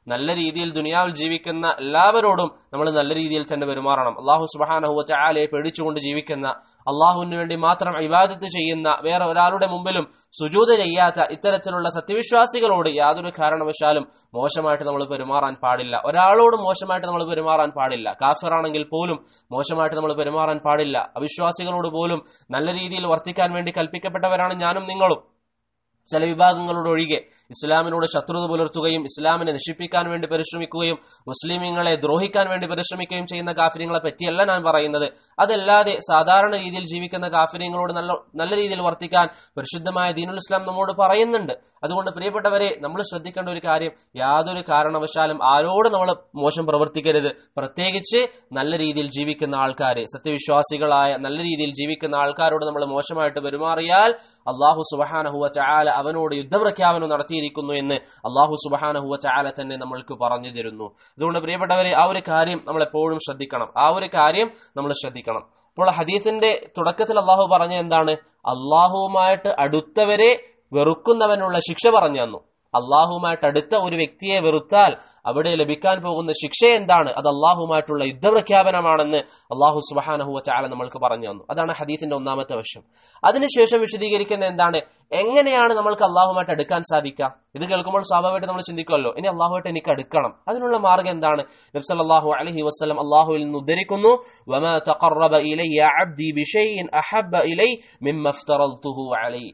നല്ല രീതിയിൽ ദുനിയാവിൽ ജീവിക്കുന്ന എല്ലാവരോടും നമ്മൾ നല്ല രീതിയിൽ തന്നെ പെരുമാറണം അള്ളാഹു സുബാനഹുവ ചാലയെ പേടിച്ചുകൊണ്ട് ജീവിക്കുന്ന അള്ളാഹുവിന് വേണ്ടി മാത്രം ഇബാദത്ത് ചെയ്യുന്ന വേറെ ഒരാളുടെ മുമ്പിലും സുജൂത ചെയ്യാത്ത ഇത്തരത്തിലുള്ള സത്യവിശ്വാസികളോട് യാതൊരു കാരണവശാലും മോശമായിട്ട് നമ്മൾ പെരുമാറാൻ പാടില്ല ഒരാളോടും മോശമായിട്ട് നമ്മൾ പെരുമാറാൻ പാടില്ല കാഫിറാണെങ്കിൽ പോലും മോശമായിട്ട് നമ്മൾ പെരുമാറാൻ പാടില്ല അവിശ്വാസികളോട് പോലും നല്ല രീതിയിൽ വർത്തിക്കാൻ വേണ്ടി കൽപ്പിക്കപ്പെട്ടവരാണ് ഞാനും നിങ്ങളും ചില വിഭാഗങ്ങളോട് ഒഴികെ ഇസ്ലാമിനോട് ശത്രുത പുലർത്തുകയും ഇസ്ലാമിനെ നശിപ്പിക്കാൻ വേണ്ടി പരിശ്രമിക്കുകയും മുസ്ലിമീങ്ങളെ ദ്രോഹിക്കാൻ വേണ്ടി പരിശ്രമിക്കുകയും ചെയ്യുന്ന കാഫര്യങ്ങളെ പറ്റിയല്ല ഞാൻ പറയുന്നത് അതല്ലാതെ സാധാരണ രീതിയിൽ ജീവിക്കുന്ന കാഫര്യങ്ങളോട് നല്ല നല്ല രീതിയിൽ വർത്തിക്കാൻ പരിശുദ്ധമായ ദീനുൽ ഇസ്ലാം നമ്മോട് പറയുന്നുണ്ട് അതുകൊണ്ട് പ്രിയപ്പെട്ടവരെ നമ്മൾ ശ്രദ്ധിക്കേണ്ട ഒരു കാര്യം യാതൊരു കാരണവശാലും ആരോട് നമ്മൾ മോശം പ്രവർത്തിക്കരുത് പ്രത്യേകിച്ച് നല്ല രീതിയിൽ ജീവിക്കുന്ന ആൾക്കാരെ സത്യവിശ്വാസികളായ നല്ല രീതിയിൽ ജീവിക്കുന്ന ആൾക്കാരോട് നമ്മൾ മോശമായിട്ട് പെരുമാറിയാൽ അള്ളാഹു സുബഹാനഹുവ ചാല അവനോട് യുദ്ധപ്രഖ്യാപനം നടത്തിയിരിക്കുന്നു എന്ന് അള്ളാഹു സുബഹാനഹുവ ചാല തന്നെ നമ്മൾക്ക് പറഞ്ഞു തരുന്നു അതുകൊണ്ട് പ്രിയപ്പെട്ടവരെ ആ ഒരു കാര്യം നമ്മൾ എപ്പോഴും ശ്രദ്ധിക്കണം ആ ഒരു കാര്യം നമ്മൾ ശ്രദ്ധിക്കണം അപ്പോൾ ഹദീസിന്റെ തുടക്കത്തിൽ അള്ളാഹു പറഞ്ഞ എന്താണ് അള്ളാഹുവുമായിട്ട് അടുത്തവരെ വെറുക്കുന്നവനുള്ള ശിക്ഷ പറഞ്ഞു തന്നു അള്ളാഹുമായിട്ട് അടുത്ത ഒരു വ്യക്തിയെ വെറുത്താൽ അവിടെ ലഭിക്കാൻ പോകുന്ന ശിക്ഷ എന്താണ് അത് അള്ളാഹുമായിട്ടുള്ള യുദ്ധപ്രഖ്യാപനമാണെന്ന് അള്ളാഹു സുബാനഹുവ ചാല നമ്മൾക്ക് പറഞ്ഞു തന്നു അതാണ് ഹദീസിന്റെ ഒന്നാമത്തെ വശം അതിനുശേഷം വിശദീകരിക്കുന്ന എന്താണ് എങ്ങനെയാണ് നമ്മൾക്ക് അള്ളാഹുമായിട്ട് അടുക്കാൻ സാധിക്കുക ഇത് കേൾക്കുമ്പോൾ സ്വാഭാവികമായിട്ട് നമ്മൾ ചിന്തിക്കുമല്ലോ ഇനി അള്ളാഹുമായിട്ട് എനിക്ക് അടുക്കണം അതിനുള്ള മാർഗം എന്താണ് നബ്സല്ലാഹു അലഹി വസ്ലം അള്ളാഹുവിൽ നിന്ന് ഉദ്ധരിക്കുന്നു വമാ തഖറബ ഇലയ്യ അബ്ദി ബിഷൈഇൻ അഹബ്ബ ഇലൈ മിമ്മ അഫ്തറൽതുഹു അലൈഹി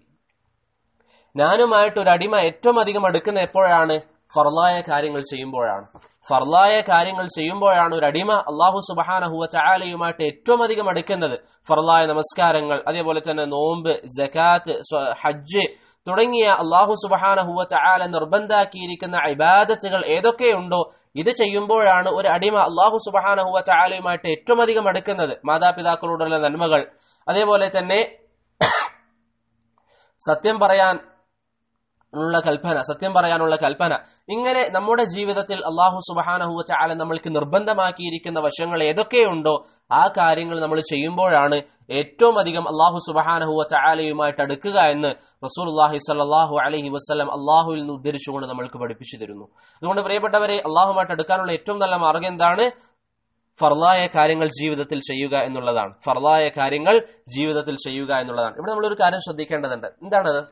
ഞാനുമായിട്ട് ഒരു അടിമ ഏറ്റവും അധികം അടുക്കുന്ന എപ്പോഴാണ് ഫർലായ കാര്യങ്ങൾ ചെയ്യുമ്പോഴാണ് ഫർലായ കാര്യങ്ങൾ ചെയ്യുമ്പോഴാണ് ഒരു അടിമ അള്ളാഹു സുബഹാനഹുവ ചാലയുമായിട്ട് ഏറ്റവും അധികം അടുക്കുന്നത് ഫർലായ നമസ്കാരങ്ങൾ അതേപോലെ തന്നെ നോമ്പ് ജക്കാത്ത് ഹജ്ജ് തുടങ്ങിയ അള്ളാഹു സുബഹാനഹുവ ചാല നിർബന്ധാക്കിയിരിക്കുന്ന ഇബാദത്തുകൾ ഏതൊക്കെയുണ്ടോ ഇത് ചെയ്യുമ്പോഴാണ് ഒരു അടിമ അള്ളാഹു സുബഹാനഹുവ ചാലയുമായിട്ട് ഏറ്റവും അധികം അടുക്കുന്നത് മാതാപിതാക്കളോടുള്ള നന്മകൾ അതേപോലെ തന്നെ സത്യം പറയാൻ ഉള്ള കൽപ്പന സത്യം പറയാനുള്ള കൽപ്പന ഇങ്ങനെ നമ്മുടെ ജീവിതത്തിൽ അള്ളാഹു സുബഹാനഹുവ ചാല നമ്മൾക്ക് നിർബന്ധമാക്കിയിരിക്കുന്ന വശങ്ങൾ ഏതൊക്കെയുണ്ടോ ആ കാര്യങ്ങൾ നമ്മൾ ചെയ്യുമ്പോഴാണ് ഏറ്റവും അധികം അള്ളാഹു സുബഹാനഹുവ ചാലയുമായിട്ട് അടുക്കുക എന്ന് റസൂൽ അള്ളാഹി സല്ലാഹു അലഹി വസ്ലം അള്ളാഹുവിൽ നിന്ന് ഉദ്ധരിച്ചുകൊണ്ട് നമ്മൾക്ക് പഠിപ്പിച്ചു തരുന്നു അതുകൊണ്ട് പ്രിയപ്പെട്ടവരെ അള്ളാഹുമായിട്ട് അടുക്കാനുള്ള ഏറ്റവും നല്ല മാർഗം എന്താണ് ഫർലായ കാര്യങ്ങൾ ജീവിതത്തിൽ ചെയ്യുക എന്നുള്ളതാണ് ഫർലായ കാര്യങ്ങൾ ജീവിതത്തിൽ ചെയ്യുക എന്നുള്ളതാണ് ഇവിടെ നമ്മളൊരു കാര്യം ശ്രദ്ധിക്കേണ്ടതുണ്ട് എന്താണത്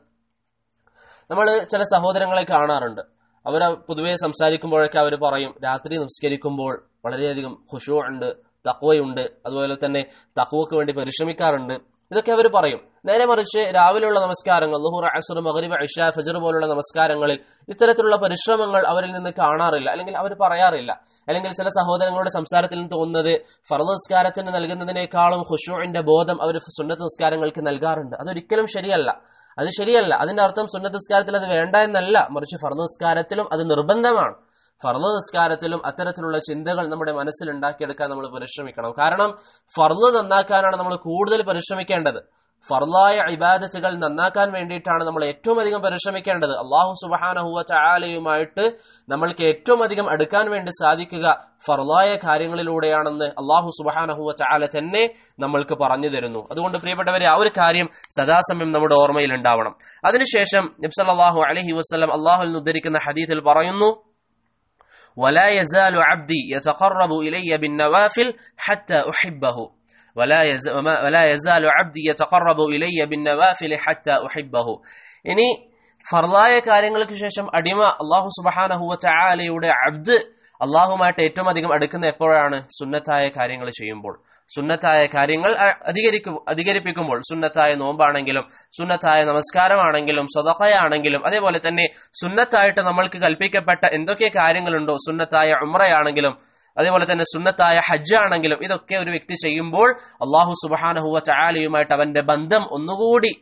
നമ്മൾ ചില സഹോദരങ്ങളെ കാണാറുണ്ട് അവർ പൊതുവെ സംസാരിക്കുമ്പോഴൊക്കെ അവർ പറയും രാത്രി നമസ്കരിക്കുമ്പോൾ വളരെയധികം ഖുഷു ഉണ്ട് തക്വയുണ്ട് അതുപോലെ തന്നെ തക്വക്ക് വേണ്ടി പരിശ്രമിക്കാറുണ്ട് ഇതൊക്കെ അവർ പറയും നേരെ മറിച്ച് രാവിലെയുള്ള നമസ്കാരങ്ങൾ ലുഹുർ അസുർ മഗ്രിബ് ഇഷ ഫജർ പോലുള്ള നമസ്കാരങ്ങളിൽ ഇത്തരത്തിലുള്ള പരിശ്രമങ്ങൾ അവരിൽ നിന്ന് കാണാറില്ല അല്ലെങ്കിൽ അവർ പറയാറില്ല അല്ലെങ്കിൽ ചില സഹോദരങ്ങളുടെ സംസാരത്തിൽ നിന്ന് തോന്നുന്നത് ഫറദ് നിസ്കാരത്തിന് നൽകുന്നതിനേക്കാളും ഖുഷുവിന്റെ ബോധം അവർ സുന്നത്ത് നിസ്കാരങ്ങൾക്ക് നൽകാറുണ്ട് അതൊരിക്കലും ശരിയല്ല അത് ശരിയല്ല അതിന്റെ അർത്ഥം സുന്നത്ത് നിസ്കാരത്തിൽ അത് വേണ്ട എന്നല്ല മറിച്ച് ഫർദ് നിസ്കാരത്തിലും അത് നിർബന്ധമാണ് ഫർദ് നിസ്കാരത്തിലും അത്തരത്തിലുള്ള ചിന്തകൾ നമ്മുടെ മനസ്സിൽ ഉണ്ടാക്കിയെടുക്കാൻ നമ്മൾ പരിശ്രമിക്കണം കാരണം ഫർദ് നന്നാക്കാനാണ് നമ്മൾ കൂടുതൽ പരിശ്രമിക്കേണ്ടത് ഫർലായ ഇബാദത്തുകൾ നന്നാക്കാൻ വേണ്ടിയിട്ടാണ് നമ്മൾ ഏറ്റവും അധികം പരിശ്രമിക്കേണ്ടത് അള്ളാഹു സുബഹാനഹുവ ചാലയുമായിട്ട് നമ്മൾക്ക് ഏറ്റവും അധികം അടുക്കാൻ വേണ്ടി സാധിക്കുക ഫർലായ കാര്യങ്ങളിലൂടെയാണെന്ന് അള്ളാഹു സുബഹാനഹുവ ചാല തന്നെ നമ്മൾക്ക് പറഞ്ഞു തരുന്നു അതുകൊണ്ട് പ്രിയപ്പെട്ടവരെ ആ ഒരു കാര്യം സദാസമയം നമ്മുടെ ഓർമ്മയിൽ ഉണ്ടാവണം അതിനുശേഷം നബ്സല്ലാഹു അലഹി വസ്ലം അള്ളാഹുൽ ഉദ്ധരിക്കുന്ന ഹദീത്തിൽ പറയുന്നു ولا يزال عبدي يتقرب إلي بالنوافل حتى أحبه ولا يزال, ولا يزال عبدي يتقرب إلي بالنوافل حتى أحبه ഇനി ഫർലായ കാര്യങ്ങൾക്ക് ശേഷം അടിമ അള്ളാഹു സുബഹാനഹുവ ചാലയുടെ അബ്ദ് അള്ളാഹുമായിട്ട് ഏറ്റവും അധികം അടുക്കുന്ന എപ്പോഴാണ് സുന്നത്തായ കാര്യങ്ങൾ ചെയ്യുമ്പോൾ സുന്നത്തായ കാര്യങ്ങൾ അധികരിക്കും അധികരിപ്പിക്കുമ്പോൾ സുന്നത്തായ നോമ്പാണെങ്കിലും സുന്നത്തായ നമസ്കാരമാണെങ്കിലും സ്വതക്കയാണെങ്കിലും അതേപോലെ തന്നെ സുന്നത്തായിട്ട് നമ്മൾക്ക് കൽപ്പിക്കപ്പെട്ട എന്തൊക്കെ കാര്യങ്ങളുണ്ടോ സുന്നത്തായ ഉമ്രയാണെങ്കിലും അതേപോലെ തന്നെ സുന്നത്തായ ഹജ്ജ് ആണെങ്കിലും ഇതൊക്കെ ഒരു വ്യക്തി ചെയ്യുമ്പോൾ അള്ളാഹു സുബാനഹുവ ചാലയുമായിട്ട് അവന്റെ ബന്ധം ഒന്നുകൂടി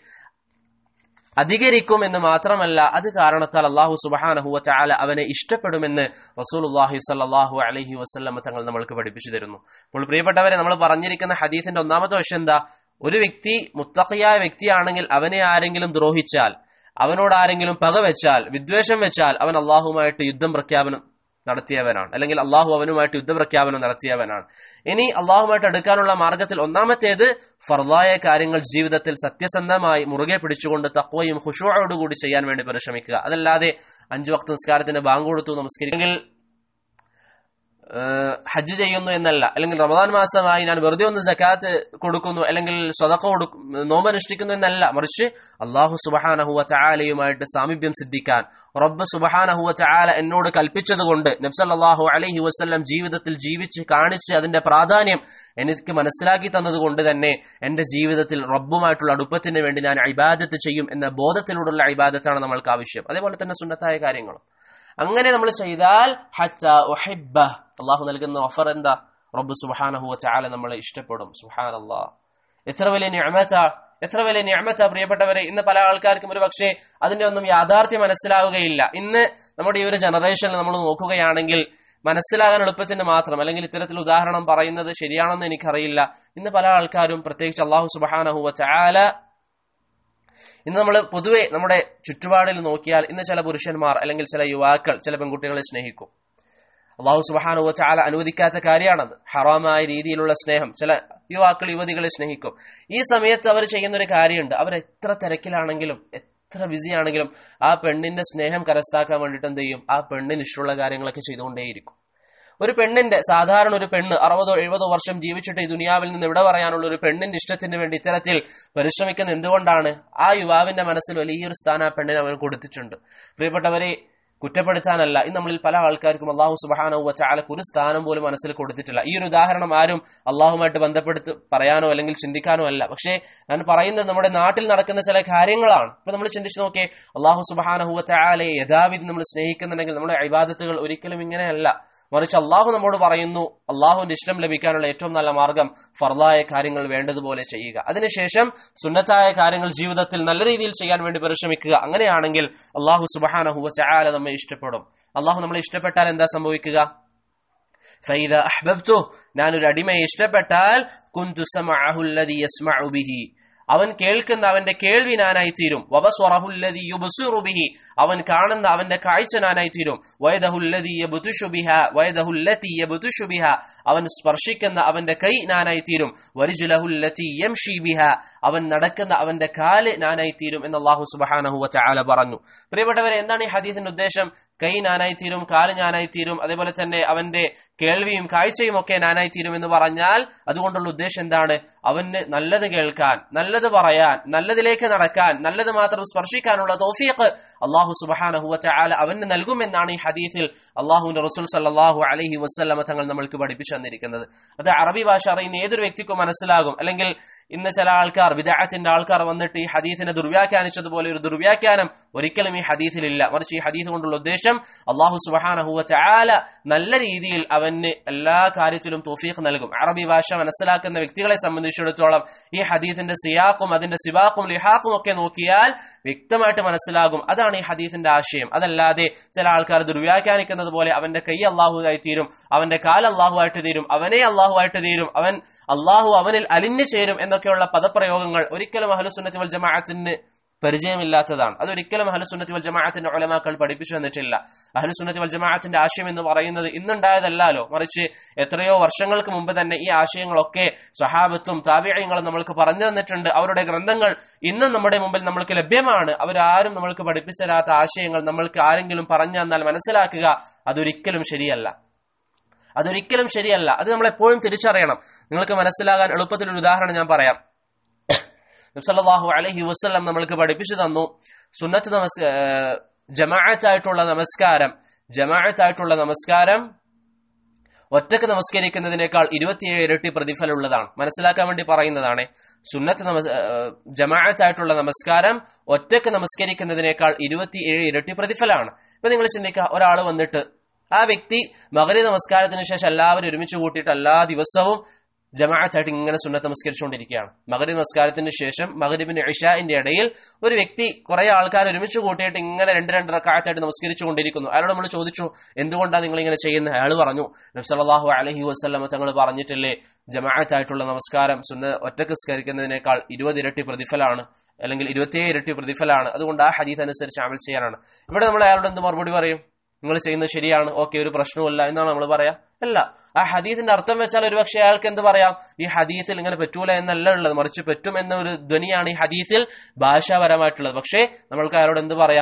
അധികരിക്കും എന്ന് മാത്രമല്ല അത് കാരണത്താൽ അള്ളാഹു സുബഹാനഹുവ ചാല അവനെ ഇഷ്ടപ്പെടുമെന്ന് റസൂലുല്ലാഹി സല്ലാഹു അലഹി വസ്ല്ലം തങ്ങൾ നമ്മൾക്ക് പഠിപ്പിച്ചു തരുന്നു അപ്പോൾ പ്രിയപ്പെട്ടവരെ നമ്മൾ പറഞ്ഞിരിക്കുന്ന ഹദീസിന്റെ ഒന്നാമത്തെ വശം എന്താ ഒരു വ്യക്തി മുത്തഖയായ വ്യക്തിയാണെങ്കിൽ അവനെ ആരെങ്കിലും ദ്രോഹിച്ചാൽ അവനോട് ആരെങ്കിലും പകവെച്ചാൽ വിദ്വേഷം വെച്ചാൽ അവൻ അള്ളാഹുമായിട്ട് യുദ്ധം പ്രഖ്യാപനം നടത്തിയവനാണ് അല്ലെങ്കിൽ അള്ളാഹു അവനുമായിട്ട് യുദ്ധപ്രഖ്യാപനം നടത്തിയവനാണ് ഇനി അള്ളാഹുമായിട്ട് അടുക്കാനുള്ള മാർഗത്തിൽ ഒന്നാമത്തേത് ഫർദായ കാര്യങ്ങൾ ജീവിതത്തിൽ സത്യസന്ധമായി മുറുകെ പിടിച്ചുകൊണ്ട് തക്വയും ഹുഷോയോടുകൂടി ചെയ്യാൻ വേണ്ടി പരിശ്രമിക്കുക അതല്ലാതെ അഞ്ചു വക്ത നിസ്കാരത്തിന് ബാങ്ക് കൊടുത്തു നമസ്കരിക്കുമെങ്കിൽ ഏഹ് ഹജ്ജ് ചെയ്യുന്നു എന്നല്ല അല്ലെങ്കിൽ റമദാൻ മാസമായി ഞാൻ വെറുതെ ഒന്ന് സക്കാത്ത് കൊടുക്കുന്നു അല്ലെങ്കിൽ സ്വതക്ക കൊടുക്കും നോമ്പനുഷ്ഠിക്കുന്നു എന്നല്ല മറിച്ച് അള്ളാഹു സുബഹാനഹുവ ചായാലയുമായിട്ട് സാമീപ്യം സിദ്ധിക്കാൻ റബ്ബ് സുബഹാനഹുവ ചായാല എന്നോട് കൽപ്പിച്ചതുകൊണ്ട് നബ്സല്ലാഹു അലഹി വസ്ല്ലം ജീവിതത്തിൽ ജീവിച്ച് കാണിച്ച് അതിന്റെ പ്രാധാന്യം എനിക്ക് മനസ്സിലാക്കി തന്നതുകൊണ്ട് തന്നെ എന്റെ ജീവിതത്തിൽ റബ്ബുമായിട്ടുള്ള അടുപ്പത്തിന് വേണ്ടി ഞാൻ ഇബാദത്ത് ചെയ്യും എന്ന ബോധത്തിലൂടെയുള്ള ഇബാദത്താണ് നമ്മൾക്ക് ആവശ്യം അതേപോലെ തന്നെ സുന്നത്തായ കാര്യങ്ങളും അങ്ങനെ നമ്മൾ ചെയ്താൽ അള്ളാഹു നൽകുന്ന ഓഫർ എന്താ റബ്ബ് സുബാനഹു ചാല നമ്മളെ ഇഷ്ടപ്പെടും സുഹാൻ അള്ളാഹ് എത്ര വലിയ ഞാമത്ത എത്ര വലിയ ഞാമത്ത പ്രിയപ്പെട്ടവരെ ഇന്ന് പല ആൾക്കാർക്കും ഒരു പക്ഷേ അതിന്റെ ഒന്നും യാഥാർത്ഥ്യം മനസ്സിലാവുകയില്ല ഇന്ന് നമ്മുടെ ഈ ഒരു ജനറേഷനിൽ നമ്മൾ നോക്കുകയാണെങ്കിൽ മനസ്സിലാകാൻ എളുപ്പത്തിന് മാത്രം അല്ലെങ്കിൽ ഇത്തരത്തിൽ ഉദാഹരണം പറയുന്നത് ശരിയാണെന്ന് എനിക്കറിയില്ല ഇന്ന് പല ആൾക്കാരും പ്രത്യേകിച്ച് അള്ളാഹു സുബാനഹുവ ചാല ഇന്ന് നമ്മൾ പൊതുവെ നമ്മുടെ ചുറ്റുപാടിൽ നോക്കിയാൽ ഇന്ന് ചില പുരുഷന്മാർ അല്ലെങ്കിൽ ചില യുവാക്കൾ ചില പെൺകുട്ടികളെ സ്നേഹിക്കും അള്ളാഹു സുബാനുവ ചാല അനുവദിക്കാത്ത കാര്യമാണത് ഹറാമായ രീതിയിലുള്ള സ്നേഹം ചില യുവാക്കൾ യുവതികളെ സ്നേഹിക്കും ഈ സമയത്ത് അവർ ചെയ്യുന്ന ഒരു കാര്യമുണ്ട് അവർ എത്ര തിരക്കിലാണെങ്കിലും എത്ര ബിസി ആണെങ്കിലും ആ പെണ്ണിന്റെ സ്നേഹം കരസ്ഥാക്കാൻ വേണ്ടിയിട്ട് എന്ത് ചെയ്യും ആ പെണ്ണിന് ഇഷ്ടമുള്ള കാര്യങ്ങളൊക്കെ ചെയ്തുകൊണ്ടേയിരിക്കും ഒരു പെണ്ണിന്റെ സാധാരണ ഒരു പെണ്ണ് അറുപതോ എഴുപതോ വർഷം ജീവിച്ചിട്ട് ഈ ദുനിയാവിൽ നിന്ന് ഇവിടെ പറയാനുള്ള ഒരു പെണ്ണിന്റെ ഇഷ്ടത്തിന് വേണ്ടി ഇത്തരത്തിൽ പരിശ്രമിക്കുന്ന എന്തുകൊണ്ടാണ് ആ യുവാവിന്റെ മനസ്സിൽ വലിയൊരു സ്ഥാനം ആ പെണ്ണിന് അവൻ കൊടുത്തിട്ടുണ്ട് പ്രിയപ്പെട്ടവരെ കുറ്റപ്പെടുത്താനല്ല ഇന്ന് നമ്മളിൽ പല ആൾക്കാർക്കും അള്ളാഹു സുബാനവ ചാലക്ക് ഒരു സ്ഥാനം പോലും മനസ്സിൽ കൊടുത്തിട്ടില്ല ഈ ഒരു ഉദാഹരണം ആരും അള്ളാഹുമായിട്ട് ബന്ധപ്പെടുത്തി പറയാനോ അല്ലെങ്കിൽ ചിന്തിക്കാനോ അല്ല പക്ഷേ ഞാൻ പറയുന്നത് നമ്മുടെ നാട്ടിൽ നടക്കുന്ന ചില കാര്യങ്ങളാണ് ഇപ്പൊ നമ്മൾ ചിന്തിച്ചു നോക്കിയേ അള്ളാഹു സുബാനഹുവ ചാലയെ യഥാവിധി നമ്മൾ സ്നേഹിക്കുന്നുണ്ടെങ്കിൽ നമ്മുടെ അഭിബാധത്തുകൾ ഒരിക്കലും ഇങ്ങനെയല്ല മറിച്ച് അള്ളാഹു നമ്മോട് പറയുന്നു അള്ളാഹുവിന്റെ ഇഷ്ടം ലഭിക്കാനുള്ള ഏറ്റവും നല്ല മാർഗം ഫർദായ കാര്യങ്ങൾ വേണ്ടതുപോലെ ചെയ്യുക അതിനുശേഷം സുന്നത്തായ കാര്യങ്ങൾ ജീവിതത്തിൽ നല്ല രീതിയിൽ ചെയ്യാൻ വേണ്ടി പരിശ്രമിക്കുക അങ്ങനെയാണെങ്കിൽ അള്ളാഹു സുബഹാനഹുവ ചായാല നമ്മെ ഇഷ്ടപ്പെടും അള്ളാഹു നമ്മളെ ഇഷ്ടപ്പെട്ടാൽ എന്താ സംഭവിക്കുക ഫൈദ അഹ്ബബ്തു ഞാനൊരു അടിമയെ ഇഷ്ടപ്പെട്ടാൽ കുന്തു സമഅഹു അല്ലദി യസ്മഉ ബിഹി അവൻ കേൾക്കുന്ന അവന്റെ കേൾവി നാനായി തീരും വബസ്വറഹുല്ലദി യുബ്സിറു ബിഹി അവൻ കാണുന്ന അവന്റെ കാഴ്ച നാനായി തീരും വയദഹുല്ലദി യബ്തുഷു ബിഹ വയദഹുല്ലതി യബ്തുഷു ബിഹ അവൻ സ്പർശിക്കുന്ന അവന്റെ കൈ നാനായി തീരും വരിജുലഹുല്ലതി യംഷി ബിഹ അവൻ നടക്കുന്ന അവന്റെ കാല് നാനായി തീരും എന്ന് അല്ലാഹു സുബ്ഹാനഹു വതആല പറഞ്ഞു പ്രിയപ്പെട്ടവരെ എന്താണ് ഈ ഹദീസിന്റെ ഉദ്ദേശം കൈ നാനായി തീരും കാല് ഞാനായി തീരും അതേപോലെ തന്നെ അവന്റെ കേൾവിയും കാഴ്ചയും ഒക്കെ നാനായി തീരും എന്ന് പറഞ്ഞാൽ അതുകൊണ്ടുള്ള ഉദ്ദേശം എന്താണ് അവന് നല്ലത് കേൾക്കാൻ നല്ലത് പറയാൻ നല്ലതിലേക്ക് നടക്കാൻ നല്ലത് മാത്രം സ്പർശിക്കാനുള്ള തോഫീഖ് അള്ളാഹു സുബാനഹുവ ചാല അവന് നൽകുമെന്നാണ് ഈ ഹദീസിൽ അള്ളാഹുവിന്റെ റസൂൽ സല്ലാഹു അലഹി വസ്ലമ തങ്ങൾ നമ്മൾക്ക് പഠിപ്പിച്ചു തന്നിരിക്കുന്നത് അത് അറബി ഭാഷ അറിയുന്ന ഏതൊരു വ്യക്തിക്കും മനസ്സിലാകും അല്ലെങ്കിൽ ഇന്ന് ചില ആൾക്കാർ വിദാഅത്തിന്റെ ആൾക്കാർ വന്നിട്ട് ഈ ഹദീസിനെ ദുർവ്യാഖ്യാനിച്ചതുപോലെ ഒരു ദുർവ്യാഖ്യാനം ഒരിക്കലും ഈ ഹദീസിലില്ല മറിച്ച് ഈ ഹദീസ് കൊണ്ടുള്ള ഉദ്ദേശം അള്ളാഹു സുബഹാനഹുവ ചാല നല്ല രീതിയിൽ അവന് എല്ലാ കാര്യത്തിലും തോഫീഖ് നൽകും അറബി ഭാഷ മനസ്സിലാക്കുന്ന വ്യക്തികളെ സംബന്ധിച്ചിടത്തോളം ഈ ഹദീസിന്റെ സിയാക്കും അതിന്റെ സിവാക്കും ലിഹാക്കും ഒക്കെ നോക്കിയാൽ വ്യക്തമായിട്ട് മനസ്സിലാകും അതാണ് ഈ ഹദീസിന്റെ ആശയം അതല്ലാതെ ചില ആൾക്കാർ ദുർവ്യാഖ്യാനിക്കുന്നത് പോലെ അവന്റെ കൈ അള്ളാഹു ആയി തീരും അവന്റെ കാൽ അള്ളാഹു ആയിട്ട് തീരും അവനെ അള്ളാഹു ആയിട്ട് തീരും അവൻ അള്ളാഹു അവനിൽ അലിഞ്ഞു ചേരും എന്നൊക്കെയുള്ള പദപ്രയോഗങ്ങൾ ഒരിക്കലും അഹലുസുന്നത്തി വൽ ജമാഅത്തിന് പരിചയമില്ലാത്തതാണ് അതൊരിക്കലും അഹലുസുന്നത്തി വൽ ജമാഅത്തിന്റെ ഒലമാക്കൾ പഠിപ്പിച്ചു തന്നിട്ടില്ല അഹലുസുന്നത്തി വൽ ജമാഅത്തിന്റെ ആശയം എന്ന് പറയുന്നത് ഇന്നുണ്ടായതല്ലോ മറിച്ച് എത്രയോ വർഷങ്ങൾക്ക് മുമ്പ് തന്നെ ഈ ആശയങ്ങളൊക്കെ സഹാബത്തും താപിഴയങ്ങളും നമ്മൾക്ക് പറഞ്ഞു തന്നിട്ടുണ്ട് അവരുടെ ഗ്രന്ഥങ്ങൾ ഇന്നും നമ്മുടെ മുമ്പിൽ നമ്മൾക്ക് ലഭ്യമാണ് അവരാരും നമ്മൾക്ക് പഠിപ്പിച്ചു തരാത്ത ആശയങ്ങൾ നമ്മൾക്ക് ആരെങ്കിലും പറഞ്ഞു തന്നാൽ മനസ്സിലാക്കുക അതൊരിക്കലും ശരിയല്ല അതൊരിക്കലും ശരിയല്ല അത് നമ്മൾ എപ്പോഴും തിരിച്ചറിയണം നിങ്ങൾക്ക് മനസ്സിലാകാൻ എളുപ്പത്തിൽ ഒരു ഉദാഹരണം ഞാൻ പറയാം നബ്സല്ലാഹു അലഹി വസ്ലം നമ്മൾക്ക് പഠിപ്പിച്ചു തന്നു സുന്നത്ത് നമസ് ജമാഅത്തായിട്ടുള്ള നമസ്കാരം ജമാഅത്തായിട്ടുള്ള നമസ്കാരം ഒറ്റക്ക് നമസ്കരിക്കുന്നതിനേക്കാൾ ഇരുപത്തിയേഴ് ഇരട്ടി പ്രതിഫലമുള്ളതാണ് മനസ്സിലാക്കാൻ വേണ്ടി പറയുന്നതാണ് സുന്നത്ത് നമസ് ജമാഅത്തായിട്ടുള്ള നമസ്കാരം ഒറ്റക്ക് നമസ്കരിക്കുന്നതിനേക്കാൾ ഇരുപത്തിയേഴ് ഇരട്ടി പ്രതിഫലമാണ് ഇപ്പൊ നിങ്ങൾ ചിന്തിക്കുക ഒരാൾ വന്നിട്ട് ആ വ്യക്തി മകരി നമസ്കാരത്തിന് ശേഷം എല്ലാവരും ഒരുമിച്ച് കൂട്ടിയിട്ട് എല്ലാ ദിവസവും ജമാഅത്തായിട്ട് ഇങ്ങനെ സുന്നത്ത് നമസ്കരിച്ചുകൊണ്ടിരിക്കുകയാണ് മകരി നമസ്കാരത്തിന് ശേഷം മകരിബിന് ഇഷാന്റെ ഇടയിൽ ഒരു വ്യക്തി കുറെ ആൾക്കാർ ഒരുമിച്ച് കൂട്ടിയിട്ട് ഇങ്ങനെ രണ്ട് രണ്ട് റക്കാഴത്തായിട്ട് നമസ്കരിച്ചു കൊണ്ടിരിക്കുന്നു അയാളോട് നമ്മൾ ചോദിച്ചു എന്തുകൊണ്ടാണ് നിങ്ങൾ ഇങ്ങനെ ചെയ്യുന്നത് അയാൾ പറഞ്ഞു നബ്സല്ലാഹു അലഹി വസ്ലമ തങ്ങൾ പറഞ്ഞിട്ടില്ലേ ജമാഅത്തായിട്ടുള്ള നമസ്കാരം സുന്ന ഒറ്റക്ക് സ്കരിക്കുന്നതിനേക്കാൾ ഇരുപത് ഇരട്ടി പ്രതിഫലമാണ് അല്ലെങ്കിൽ ഇരുപത്തിയേഴ് ഇരട്ടി പ്രതിഫലമാണ് അതുകൊണ്ട് ആ ഹദീസ് അനുസരിച്ച് അമൽ ചെയ്യാനാണ് ഇവിടെ നമ്മൾ അയാളോട് എന്ത് മറുപടി പറയും നിങ്ങൾ ചെയ്യുന്നത് ശരിയാണ് ഓക്കെ ഒരു പ്രശ്നവുമില്ല എന്നാണ് നമ്മൾ പറയാ അല്ല ആ ഹദീസിന്റെ അർത്ഥം വെച്ചാൽ ഒരു പക്ഷേ അയാൾക്ക് എന്ത് പറയാം ഈ ഹദീസിൽ ഇങ്ങനെ പറ്റൂല എന്നല്ല ഉള്ളത് മറിച്ച് പറ്റും എന്ന ഒരു ധ്വനിയാണ് ഈ ഹദീസിൽ ഭാഷാപരമായിട്ടുള്ളത് പക്ഷേ നമ്മൾക്ക് അയാളോട് എന്ത് പറയാം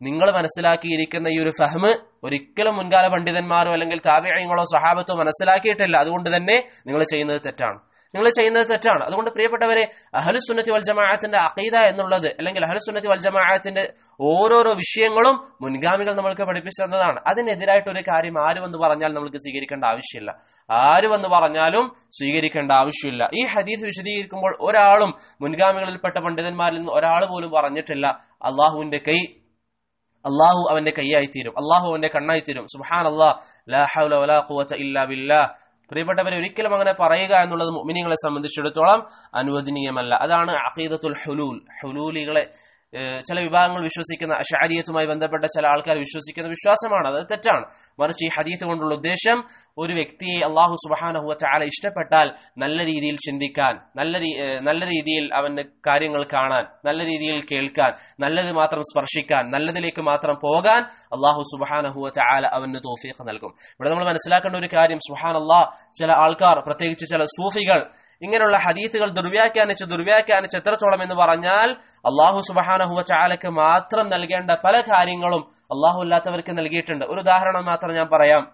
നിങ്ങൾ മനസ്സിലാക്കിയിരിക്കുന്ന ഈ ഒരു ഫഹ്മ് ഒരിക്കലും മുൻകാല പണ്ഡിതന്മാരോ അല്ലെങ്കിൽ താപിഴയങ്ങളോ സ്വഹാബത്തോ മനസ്സിലാക്കിയിട്ടില്ല അതുകൊണ്ട് തന്നെ നിങ്ങൾ ചെയ്യുന്നത് തെറ്റാണ് നിങ്ങൾ ചെയ്യുന്നത് തെറ്റാണ് അതുകൊണ്ട് പ്രിയപ്പെട്ടവരെ അഹലുസുന്നത്തി വൽ ജമാഅത്തിന്റെ അഖീദ എന്നുള്ളത് അല്ലെങ്കിൽ അഹലുസുന്നത്തി വൽ ജമാഅത്തിന്റെ ഓരോരോ വിഷയങ്ങളും മുൻഗാമികൾ നമ്മൾക്ക് പഠിപ്പിച്ചു തന്നതാണ് അതിനെതിരായിട്ട് ഒരു കാര്യം ആര് വന്ന് പറഞ്ഞാൽ നമുക്ക് സ്വീകരിക്കേണ്ട ആവശ്യമില്ല ആര് വന്ന് പറഞ്ഞാലും സ്വീകരിക്കേണ്ട ആവശ്യമില്ല ഈ ഹദീസ് വിശദീകരിക്കുമ്പോൾ ഒരാളും മുൻഗാമികളിൽപ്പെട്ട പണ്ഡിതന്മാരിൽ നിന്ന് ഒരാൾ പോലും പറഞ്ഞിട്ടില്ല അള്ളാഹുവിന്റെ കൈ അള്ളാഹു അവന്റെ കൈയായി തീരും അള്ളാഹു അവന്റെ കണ്ണായി തീരും സുഹാൻ അള്ളാഹ് ഇല്ലാ ബില്ലാ പ്രിയപ്പെട്ടവരെ ഒരിക്കലും അങ്ങനെ പറയുക എന്നുള്ളത് മുഅ്മിനീങ്ങളെ സംബന്ധിച്ചിടത്തോളം അനുവദനീയമല്ല അതാണ് അഖീദത്തുൽ ഹുലൂൽ ഹുലൂലികളെ ഏഹ് ചില വിഭാഗങ്ങൾ വിശ്വസിക്കുന്ന അഷാരിയത്തുമായി ബന്ധപ്പെട്ട ചില ആൾക്കാർ വിശ്വസിക്കുന്ന വിശ്വാസമാണ് അത് തെറ്റാണ് മറിച്ച് ഈ ഹദീത്ത് കൊണ്ടുള്ള ഉദ്ദേശം ഒരു വ്യക്തിയെ അള്ളാഹു സുബാനഹുവ ചാല ഇഷ്ടപ്പെട്ടാൽ നല്ല രീതിയിൽ ചിന്തിക്കാൻ നല്ല രീ- ഏഹ് നല്ല രീതിയിൽ അവന്റെ കാര്യങ്ങൾ കാണാൻ നല്ല രീതിയിൽ കേൾക്കാൻ നല്ലത് മാത്രം സ്പർശിക്കാൻ നല്ലതിലേക്ക് മാത്രം പോകാൻ അള്ളാഹു സുബാനഹുവ ചാല അവന് തോഫീഖ് നൽകും ഇവിടെ നമ്മൾ മനസ്സിലാക്കേണ്ട ഒരു കാര്യം സുഹാൻ അള്ളാഹ് ചില ആൾക്കാർ പ്രത്യേകിച്ച് ചില സൂഫികൾ ഇങ്ങനെയുള്ള ഹദീത്തുകൾ ദുർവ്യാഖ്യാനിച്ച് ദുർവ്യാഖ്യാനിച്ച് എത്രത്തോളം എന്ന് പറഞ്ഞാൽ അള്ളാഹു സുബഹാനഹുവ ചാലക്ക് മാത്രം നൽകേണ്ട പല കാര്യങ്ങളും അള്ളാഹു അല്ലാത്തവർക്ക് നൽകിയിട്ടുണ്ട് ഒരു ഉദാഹരണം മാത്രം ഞാൻ പറയാം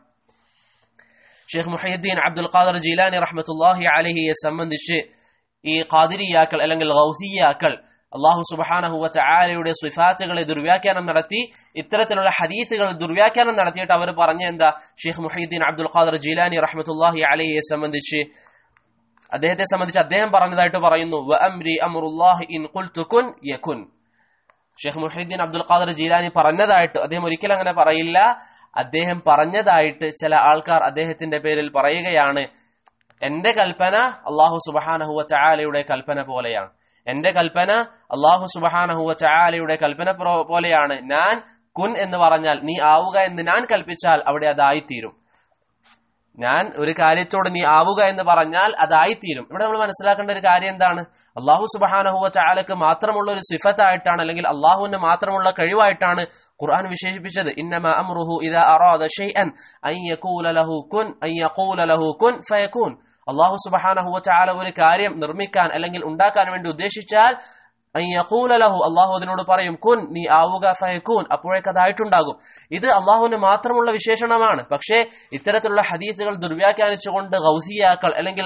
Sheikh Muhiyuddin Abdul Qadir Jeelani റഹ്മത്തുല്ലാഹി അലഹിയെ സംബന്ധിച്ച് ഈ ഖാദിരിയാക്കൾ അല്ലെങ്കിൽ ഗൗസിയാക്കൾ അള്ളാഹു സുബഹാനഹുവ ചാലയുടെ സിഫാത്തുകളെ ദുർവ്യാഖ്യാനം നടത്തി ഇത്തരത്തിലുള്ള ഹദീസുകൾ ദുർവ്യാഖ്യാനം നടത്തിയിട്ട് അവർ പറഞ്ഞ എന്താ Sheikh Muhiyuddin Abdul Qadir Jeelani റഹ്മത്തുല്ലാഹി അലഹിയെ സംബന്ധിച്ച് അദ്ദേഹത്തെ സംബന്ധിച്ച് അദ്ദേഹം പറഞ്ഞതായിട്ട് പറയുന്നു "വ അംരി അംറുല്ലാഹി ഇൻ ഖുൽതു കുൻ യകുൻ Sheikh Muhiyuddin Abdul Qadir Jilani പറഞ്ഞതായിട്ട് അദ്ദേഹം ഒരിക്കലും അങ്ങനെ പറയില്ല അദ്ദേഹം പറഞ്ഞതായിട്ട് ചില ആൾക്കാർ അദ്ദേഹത്തിന്റെ പേരിൽ പറയുകയാണ് എന്റെ കൽപ്പന അള്ളാഹു സുബഹാനഹുവ ചായാലയുടെ കൽപ്പന പോലെയാണ് എന്റെ കൽപ്പന അള്ളാഹു സുബഹാനഹുവ ചായാലയുടെ കൽപ്പന പ്രോ- പോലെയാണ് ഞാൻ കുൻ എന്ന് പറഞ്ഞാൽ നീ ആവുക എന്ന് ഞാൻ കൽപ്പിച്ചാൽ അവിടെ അതായിത്തീരും ഞാൻ ഒരു കാര്യത്തോട് നീ ആവുക എന്ന് പറഞ്ഞാൽ അതായിത്തീരും ഇവിടെ നമ്മൾ മനസ്സിലാക്കേണ്ട ഒരു കാര്യം എന്താണ് അള്ളാഹു സുബഹാനഹുവ ചാലക്ക് മാത്രമുള്ള ഒരു സിഫത്തായിട്ടാണ് അല്ലെങ്കിൽ അള്ളാഹുവിന് മാത്രമുള്ള കഴിവായിട്ടാണ് ഖുർആൻ വിശേഷിപ്പിച്ചത് ഇന്നമ അംറുഹു ഇദാ അറാദ ഷൈഅൻ അൻ യഖൂല ലഹു കുൻ അൻ യഖൂല ലഹു കുൻ ഫയകൂൻ അള്ളാഹു സുബഹാനഹുവ ചാല ഒരു കാര്യം നിർമ്മിക്കാൻ അല്ലെങ്കിൽ ഉണ്ടാക്കാൻ വേണ്ടി ഉദ്ദേശിച്ചാൽ അൻ യഖൂല ലഹു അള്ളാഹു അതിനോട് പറയും കുൻ നീ ആവുക ഫയക്കൂൻ അപ്പോഴേക്ക് അതായിട്ടുണ്ടാകും ഇത് അള്ളാഹുവിന് മാത്രമുള്ള വിശേഷണമാണ് പക്ഷേ ഇത്തരത്തിലുള്ള ഹദീസുകൾ ദുർവ്യാഖ്യാനിച്ചുകൊണ്ട് ഗൗസിയാക്കൾ അല്ലെങ്കിൽ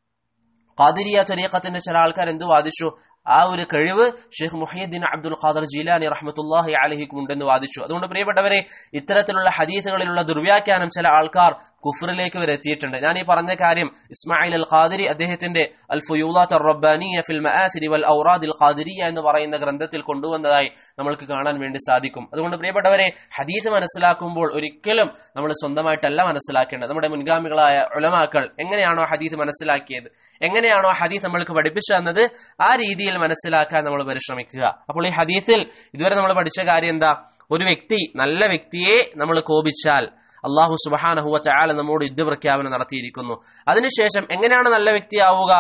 ഖാദിരിയ തരീഖത്തിന്റെ ചില ആൾക്കാർ എന്ത് വാദിച്ചു ആ ഒരു കഴിവ് Sheikh Muhiyuddin Abdul Qadir Jeelani റഹ്മത്തുല്ലാഹി അലഹിക്കും ഉണ്ടെന്ന് വാദിച്ചു അതുകൊണ്ട് പ്രിയപ്പെട്ടവരെ ഇത്തരത്തിലുള്ള ഹദീസുകളിലുള്ള ദുർവ്യാഖ്യാനം ചില ആൾക്കാർ കുഫറിലേക്ക് വരെ എത്തിയിട്ടുണ്ട് ഞാൻ ഈ പറഞ്ഞ കാര്യം ഇസ്മായിൽ അൽ ഖാദിരി അദ്ദേഹത്തിന്റെ അൽ ഫുയൂലാത്ത് റബ്ബാനിയ ഫിൽ മആസിരി വൽ ഔറാദ് അൽ ഖാദിരിയ എന്ന് പറയുന്ന ഗ്രന്ഥത്തിൽ കൊണ്ടുവന്നതായി നമ്മൾക്ക് കാണാൻ വേണ്ടി സാധിക്കും അതുകൊണ്ട് പ്രിയപ്പെട്ടവരെ ഹദീസ് മനസ്സിലാക്കുമ്പോൾ ഒരിക്കലും നമ്മൾ സ്വന്തമായിട്ടല്ല മനസ്സിലാക്കേണ്ടത് നമ്മുടെ മുൻഗാമികളായ ഉലമാക്കൾ എങ്ങനെയാണോ ഹദീസ് മനസ്സിലാക്കിയത് എങ്ങനെയാണോ ഹദീസ് നമ്മൾക്ക് പഠിപ്പിച്ചു തന്നത് ആ രീതിയിൽ മനസ്സിലാക്കാൻ നമ്മൾ പരിശ്രമിക്കുക അപ്പോൾ ഈ ഹദീസിൽ ഇതുവരെ നമ്മൾ പഠിച്ച കാര്യം എന്താ ഒരു വ്യക്തി നല്ല വ്യക്തിയെ നമ്മൾ കോപിച്ചാൽ അള്ളാഹു സുബഹാനഹുവ ചാല നമ്മോട് യുദ്ധപ്രഖ്യാപനം നടത്തിയിരിക്കുന്നു അതിനുശേഷം എങ്ങനെയാണ് നല്ല വ്യക്തിയാവുക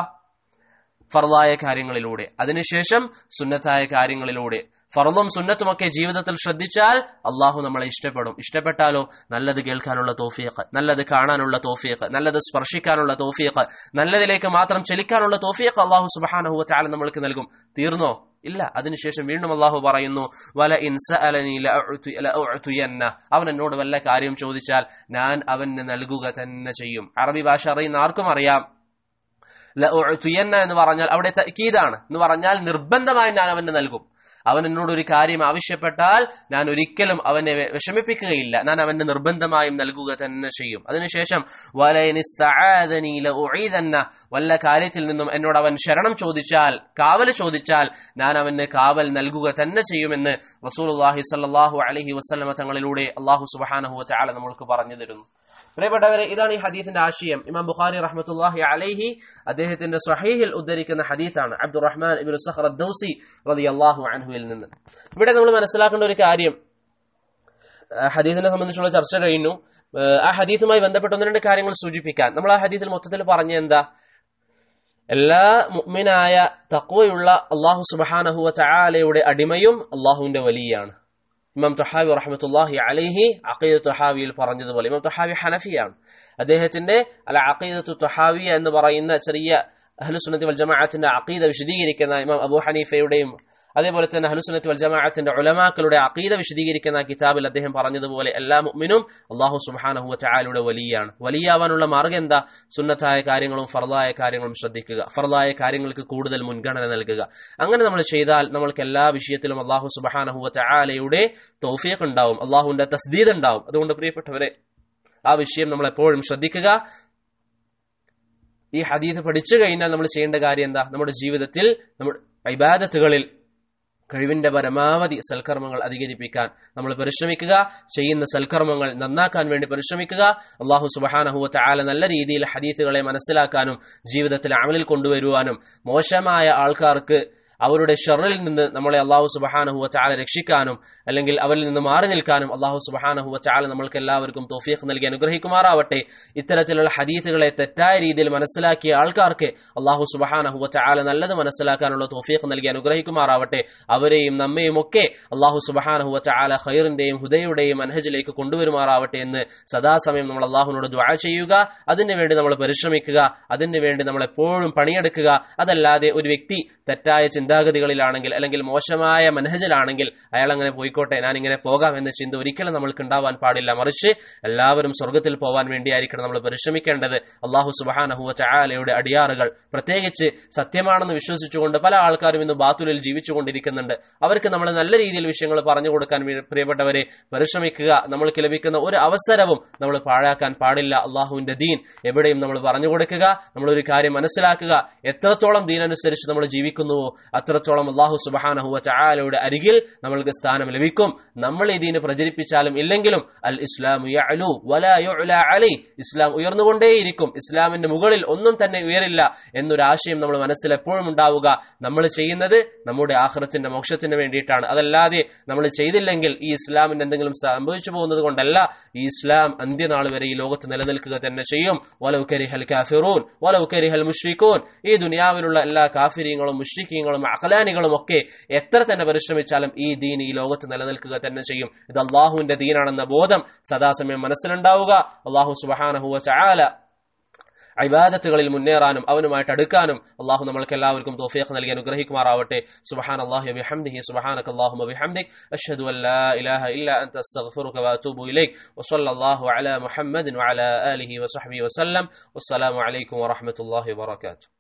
ഫർദായ കാര്യങ്ങളിലൂടെ അതിനുശേഷം സുന്നത്തായ കാര്യങ്ങളിലൂടെ ഫറലും സുന്നത്തുമൊക്കെ ജീവിതത്തിൽ ശ്രദ്ധിച്ചാൽ അള്ളാഹു നമ്മളെ ഇഷ്ടപ്പെടും ഇഷ്ടപ്പെട്ടാലോ നല്ലത് കേൾക്കാനുള്ള തോഫീഖ് നല്ലത് കാണാനുള്ള തോഫീഖ് നല്ലത് സ്പർശിക്കാനുള്ള തോഫീഖ് നല്ലതിലേക്ക് മാത്രം ചലിക്കാനുള്ള തോഫീഖ് അള്ളാഹു സുബഹാനഹുവ ചാല നമ്മൾക്ക് നൽകും തീർന്നോ ഇല്ല അതിനുശേഷം വീണ്ടും അള്ളാഹു പറയുന്നു വല ഇൻസഅലനി ലഅഉതു- ലഅഉതുയന്ന. അവൻ എന്നോട് വല്ല കാര്യം ചോദിച്ചാൽ ഞാൻ അവന് നൽകുക തന്നെ ചെയ്യും അറബി ഭാഷ അറിയുന്ന ആർക്കും അറിയാം ലഅഉതുയന്ന എന്ന് പറഞ്ഞാൽ അവിടെ തക്കീതാണ് എന്ന് പറഞ്ഞാൽ നിർബന്ധമായി ഞാൻ അവന് നൽകും അവൻ എന്നോട് ഒരു കാര്യം ആവശ്യപ്പെട്ടാൽ ഞാൻ ഒരിക്കലും അവനെ വെ- വിഷമിപ്പിക്കുകയില്ല ഞാൻ അവന് നിർബന്ധമായും നൽകുക തന്നെ ചെയ്യും അതിനുശേഷം വലയനിസ്തആദനി ലഉഈദന്ന. വല്ല കാര്യത്തിൽ നിന്നും എന്നോട് അവൻ ശരണം ചോദിച്ചാൽ കാവൽ ചോദിച്ചാൽ ഞാൻ അവന് കാവൽ നൽകുക തന്നെ ചെയ്യുമെന്ന് റസൂലുള്ളാഹി സ്വല്ലല്ലാഹു അലൈഹി വസല്ലമ തങ്ങളിലൂടെ അള്ളാഹു സുബ്ഹാനഹു വതആല നമ്മൾക്ക് പറഞ്ഞു തരുന്നു പ്രിയപ്പെട്ടവരെ ഇതാണ് ഈ ഹദീസിന്റെ ആശയം ഇമാം ബുഖാരി റഹ്മത്തുള്ളാഹി അലൈഹി അദ്ദേഹത്തിന്റെ സ്വഹീഹിൽ ഉദ്ധരിക്കുന്ന ഹദീസാണ് അബ്ദുറഹ്മാൻ ഇബ്നു സഖർ അദ്ദൗസി റളിയല്ലാഹു അൻഹുവിൽ നിന്ന് ഇവിടെ നമ്മൾ മനസ്സിലാക്കേണ്ട ഒരു കാര്യം ആ, ഹദീസിനെ സംബന്ധിച്ചുള്ള ചർച്ച കഴിഞ്ഞു ആ, ആ ഹദീസുമായി ബന്ധപ്പെട്ട ഒന്ന് രണ്ട് കാര്യങ്ങൾ സൂചിപ്പിക്കാൻ നമ്മൾ ആ ഹദീസിൽ മൊത്തത്തിൽ പറഞ്ഞ എന്താ എല്ലാ മുഅ്മിനായ തഖ്വയുള്ള അള്ളാഹു സുബ്ഹാനഹു വതആലയുടെ അടിമയും അള്ളാഹുവിന്റെ വലിയാണ് ഇമാം തൊഹാവി റഹ്മത്തുല്ലാഹി അലൈഹി അഖീദ് തൊഹാവിയിൽ പറഞ്ഞതുപോലെ ഇമാം തൊഹാവി ഹനഫിയാണ് അദ്ദേഹത്തിന്റെ അല്ല അഖീദത്തു തൊഹാവിയ എന്ന് പറയുന്ന ചെറിയ അഹ്ലുസുന്നത്തി വൽ ജമാഅത്തിന്റെ അഖീദ വിശദീകരിക്കുന്ന ഇമാം അബൂ ഹനീഫയുടെയും അതേപോലെ തന്നെ ഹലുസുനത്ത് വൽജമാഅത്തിന്റെ ഉലമാക്കളുടെ അഖീദ വിശദീകരിക്കുന്ന കിതാബിൽ അദ്ദേഹം പറഞ്ഞതുപോലെ എല്ലാ മുഅ്മിനും അള്ളാഹു സുബ്ഹാനഹു വതആലയുടെ വലിയാണ് വലിയാവാനുള്ള മാർഗം എന്താ സുന്നത്തായ കാര്യങ്ങളും ഫർദായ കാര്യങ്ങളും ശ്രദ്ധിക്കുക ഫർദായ കാര്യങ്ങൾക്ക് കൂടുതൽ മുൻഗണന നൽകുക അങ്ങനെ നമ്മൾ ചെയ്താൽ നമ്മൾക്ക് എല്ലാ വിഷയത്തിലും അള്ളാഹു സുബ്ഹാനഹു വതആലയുടെ തൗഫീഖ് ഉണ്ടാവും അള്ളാഹുവിന്റെ തസ്ദീദ് ഉണ്ടാവും അതുകൊണ്ട് പ്രിയപ്പെട്ടവരെ ആ വിഷയം നമ്മൾ എപ്പോഴും ശ്രദ്ധിക്കുക ഈ ഹദീസ് പഠിച്ചു കഴിഞ്ഞാൽ നമ്മൾ ചെയ്യേണ്ട കാര്യം എന്താ നമ്മുടെ ജീവിതത്തിൽ നമ്മുടെ ഇബാദത്തുകളിൽ കഴിവിന്റെ പരമാവധി സൽക്കർമ്മങ്ങൾ അധികരിപ്പിക്കാൻ നമ്മൾ പരിശ്രമിക്കുക ചെയ്യുന്ന സൽക്കർമ്മങ്ങൾ നന്നാക്കാൻ വേണ്ടി പരിശ്രമിക്കുക അള്ളാഹു സുബഹാനഹുവ ആല നല്ല രീതിയിൽ ഹദീസുകളെ മനസ്സിലാക്കാനും ജീവിതത്തിൽ അമലിൽ കൊണ്ടുവരുവാനും മോശമായ ആൾക്കാർക്ക് അവരുടെ ഷെറിൽ നിന്ന് നമ്മളെ അള്ളാഹു സുബഹാനഹുവ ചാല രക്ഷിക്കാനും അല്ലെങ്കിൽ അവരിൽ നിന്ന് മാറി നിൽക്കാനും അള്ളാഹു സുബഹാനഹുവ ചാല നമ്മൾക്ക് എല്ലാവർക്കും തോഫീഖ് നൽകി അനുഗ്രഹിക്കുമാറാവട്ടെ ഇത്തരത്തിലുള്ള ഹദീസുകളെ തെറ്റായ രീതിയിൽ മനസ്സിലാക്കിയ ആൾക്കാർക്ക് അള്ളാഹു സുബഹാനഹുവ ചാല നല്ലത് മനസ്സിലാക്കാനുള്ള തോഫീഖ് നൽകി അനുഗ്രഹിക്കുമാറാവട്ടെ അവരെയും നമ്മയും ഒക്കെ അള്ളാഹു സുബഹാനഹുവ ചാല ഖൈറിന്റെയും ഹുദയുടെയും അൻഹജിലേക്ക് കൊണ്ടുവരുമാറാവട്ടെ എന്ന് സദാസമയം നമ്മൾ അള്ളാഹുവിനോട് ദ്വാ ചെയ്യുക അതിനു വേണ്ടി നമ്മൾ പരിശ്രമിക്കുക അതിനു വേണ്ടി നമ്മൾ എപ്പോഴും പണിയെടുക്കുക അതല്ലാതെ ഒരു വ്യക്തി തെറ്റായ ചിന്താഗതികളിലാണെങ്കിൽ അല്ലെങ്കിൽ മോശമായ മനഹജിലാണെങ്കിൽ അയാൾ അങ്ങനെ പോയിക്കോട്ടെ ഞാൻ ഇങ്ങനെ പോകാം എന്ന ചിന്ത ഒരിക്കലും നമ്മൾക്ക് ഉണ്ടാവാൻ പാടില്ല മറിച്ച് എല്ലാവരും സ്വർഗത്തിൽ പോവാൻ വേണ്ടിയായിരിക്കണം നമ്മൾ പരിശ്രമിക്കേണ്ടത് അള്ളാഹു സുബാനഹുവ ചായാലയുടെ അടിയാറുകൾ പ്രത്യേകിച്ച് സത്യമാണെന്ന് വിശ്വസിച്ചുകൊണ്ട് പല ആൾക്കാരും ഇന്ന് ബാത്തുലിൽ ജീവിച്ചുകൊണ്ടിരിക്കുന്നുണ്ട് അവർക്ക് നമ്മൾ നല്ല രീതിയിൽ വിഷയങ്ങൾ പറഞ്ഞു കൊടുക്കാൻ വേ- പ്രിയപ്പെട്ടവരെ പരിശ്രമിക്കുക നമ്മൾക്ക് ലഭിക്കുന്ന ഒരു അവസരവും നമ്മൾ പാഴാക്കാൻ പാടില്ല അള്ളാഹുവിന്റെ ദീൻ എവിടെയും നമ്മൾ പറഞ്ഞു കൊടുക്കുക നമ്മൾ ഒരു കാര്യം മനസ്സിലാക്കുക എത്രത്തോളം ദീനനുസരിച്ച് നമ്മൾ ജീവിക്കുന്നുവോ അത്രത്തോളം അള്ളാഹു സുബഹാനഹുവ ചായാലയുടെ അരികിൽ നമ്മൾക്ക് സ്ഥാനം ലഭിക്കും നമ്മൾ ഈ ദീന് പ്രചരിപ്പിച്ചാലും ഇല്ലെങ്കിലും അൽ ഇസ്ലാം യഅലു വലാ യുഅല അലൈ ഇസ്ലാം ഉയർന്നുകൊണ്ടേയിരിക്കും ഇസ്ലാമിന്റെ മുകളിൽ ഒന്നും തന്നെ ഉയരില്ല എന്നൊരു ആശയം നമ്മൾ മനസ്സിൽ എപ്പോഴും ഉണ്ടാവുക നമ്മൾ ചെയ്യുന്നത് നമ്മുടെ ആഹ്റത്തിന്റെ മോക്ഷത്തിന് വേണ്ടിയിട്ടാണ് അതല്ലാതെ നമ്മൾ ചെയ്തില്ലെങ്കിൽ ഈ ഇസ്ലാമിന് എന്തെങ്കിലും സംഭവിച്ചു പോകുന്നത് കൊണ്ടല്ല ഈ ഇസ്ലാം അന്ത്യനാൾ വരെ ഈ ലോകത്ത് നിലനിൽക്കുക തന്നെ ചെയ്യും വലൗ കരിഹൽ കാഫിറൂൻ വലൗ കരിഹൽ മുഷ്രിഖൂൻ ഈ ദുനിയാവിലുള്ള എല്ലാ കാഫിരീങ്ങളും മുഷ്രിഖീങ്ങളും അഖലാനികളും ഒക്കെ എത്ര തന്നെ പരിശ്രമിച്ചാലും ഈ ദീൻ ഈ ലോകത്ത് നിലനിൽക്കുക തന്നെ ചെയ്യും ഇത് അള്ളാഹുവിന്റെ ദീനാണെന്ന ബോധം സദാസമയം മനസ്സിലുണ്ടാവുക അള്ളാഹു സുബഹാനഹുവ ചാല ഇബാദത്തുകളിൽ മുന്നേറാനും അവനുമായിട്ട് അടുക്കാനും അള്ളാഹു നമ്മൾക്ക് എല്ലാവർക്കും തോഫീഖ് നൽകി അനുഗ്രഹിക്കുമാറാവട്ടെ സുബഹാൻ അള്ളാഹു ബിഹംദിഹി സുബഹാനക അല്ലാഹുമ്മ ബിഹംദിക് അഷ്ഹദു അൻ ലാ ഇലാഹ ഇല്ല അൻത അസ്തഗ്ഫിറുക വഅതൂബു ഇലൈക് വസല്ലല്ലാഹു അലാ മുഹമ്മദിൻ വഅലാ ആലിഹി വസഹ്ബിഹി വസല്ലം വസ്സലാമു അലൈക്കും വറഹ്മത്തുള്ളാഹി വബറകാതുഹു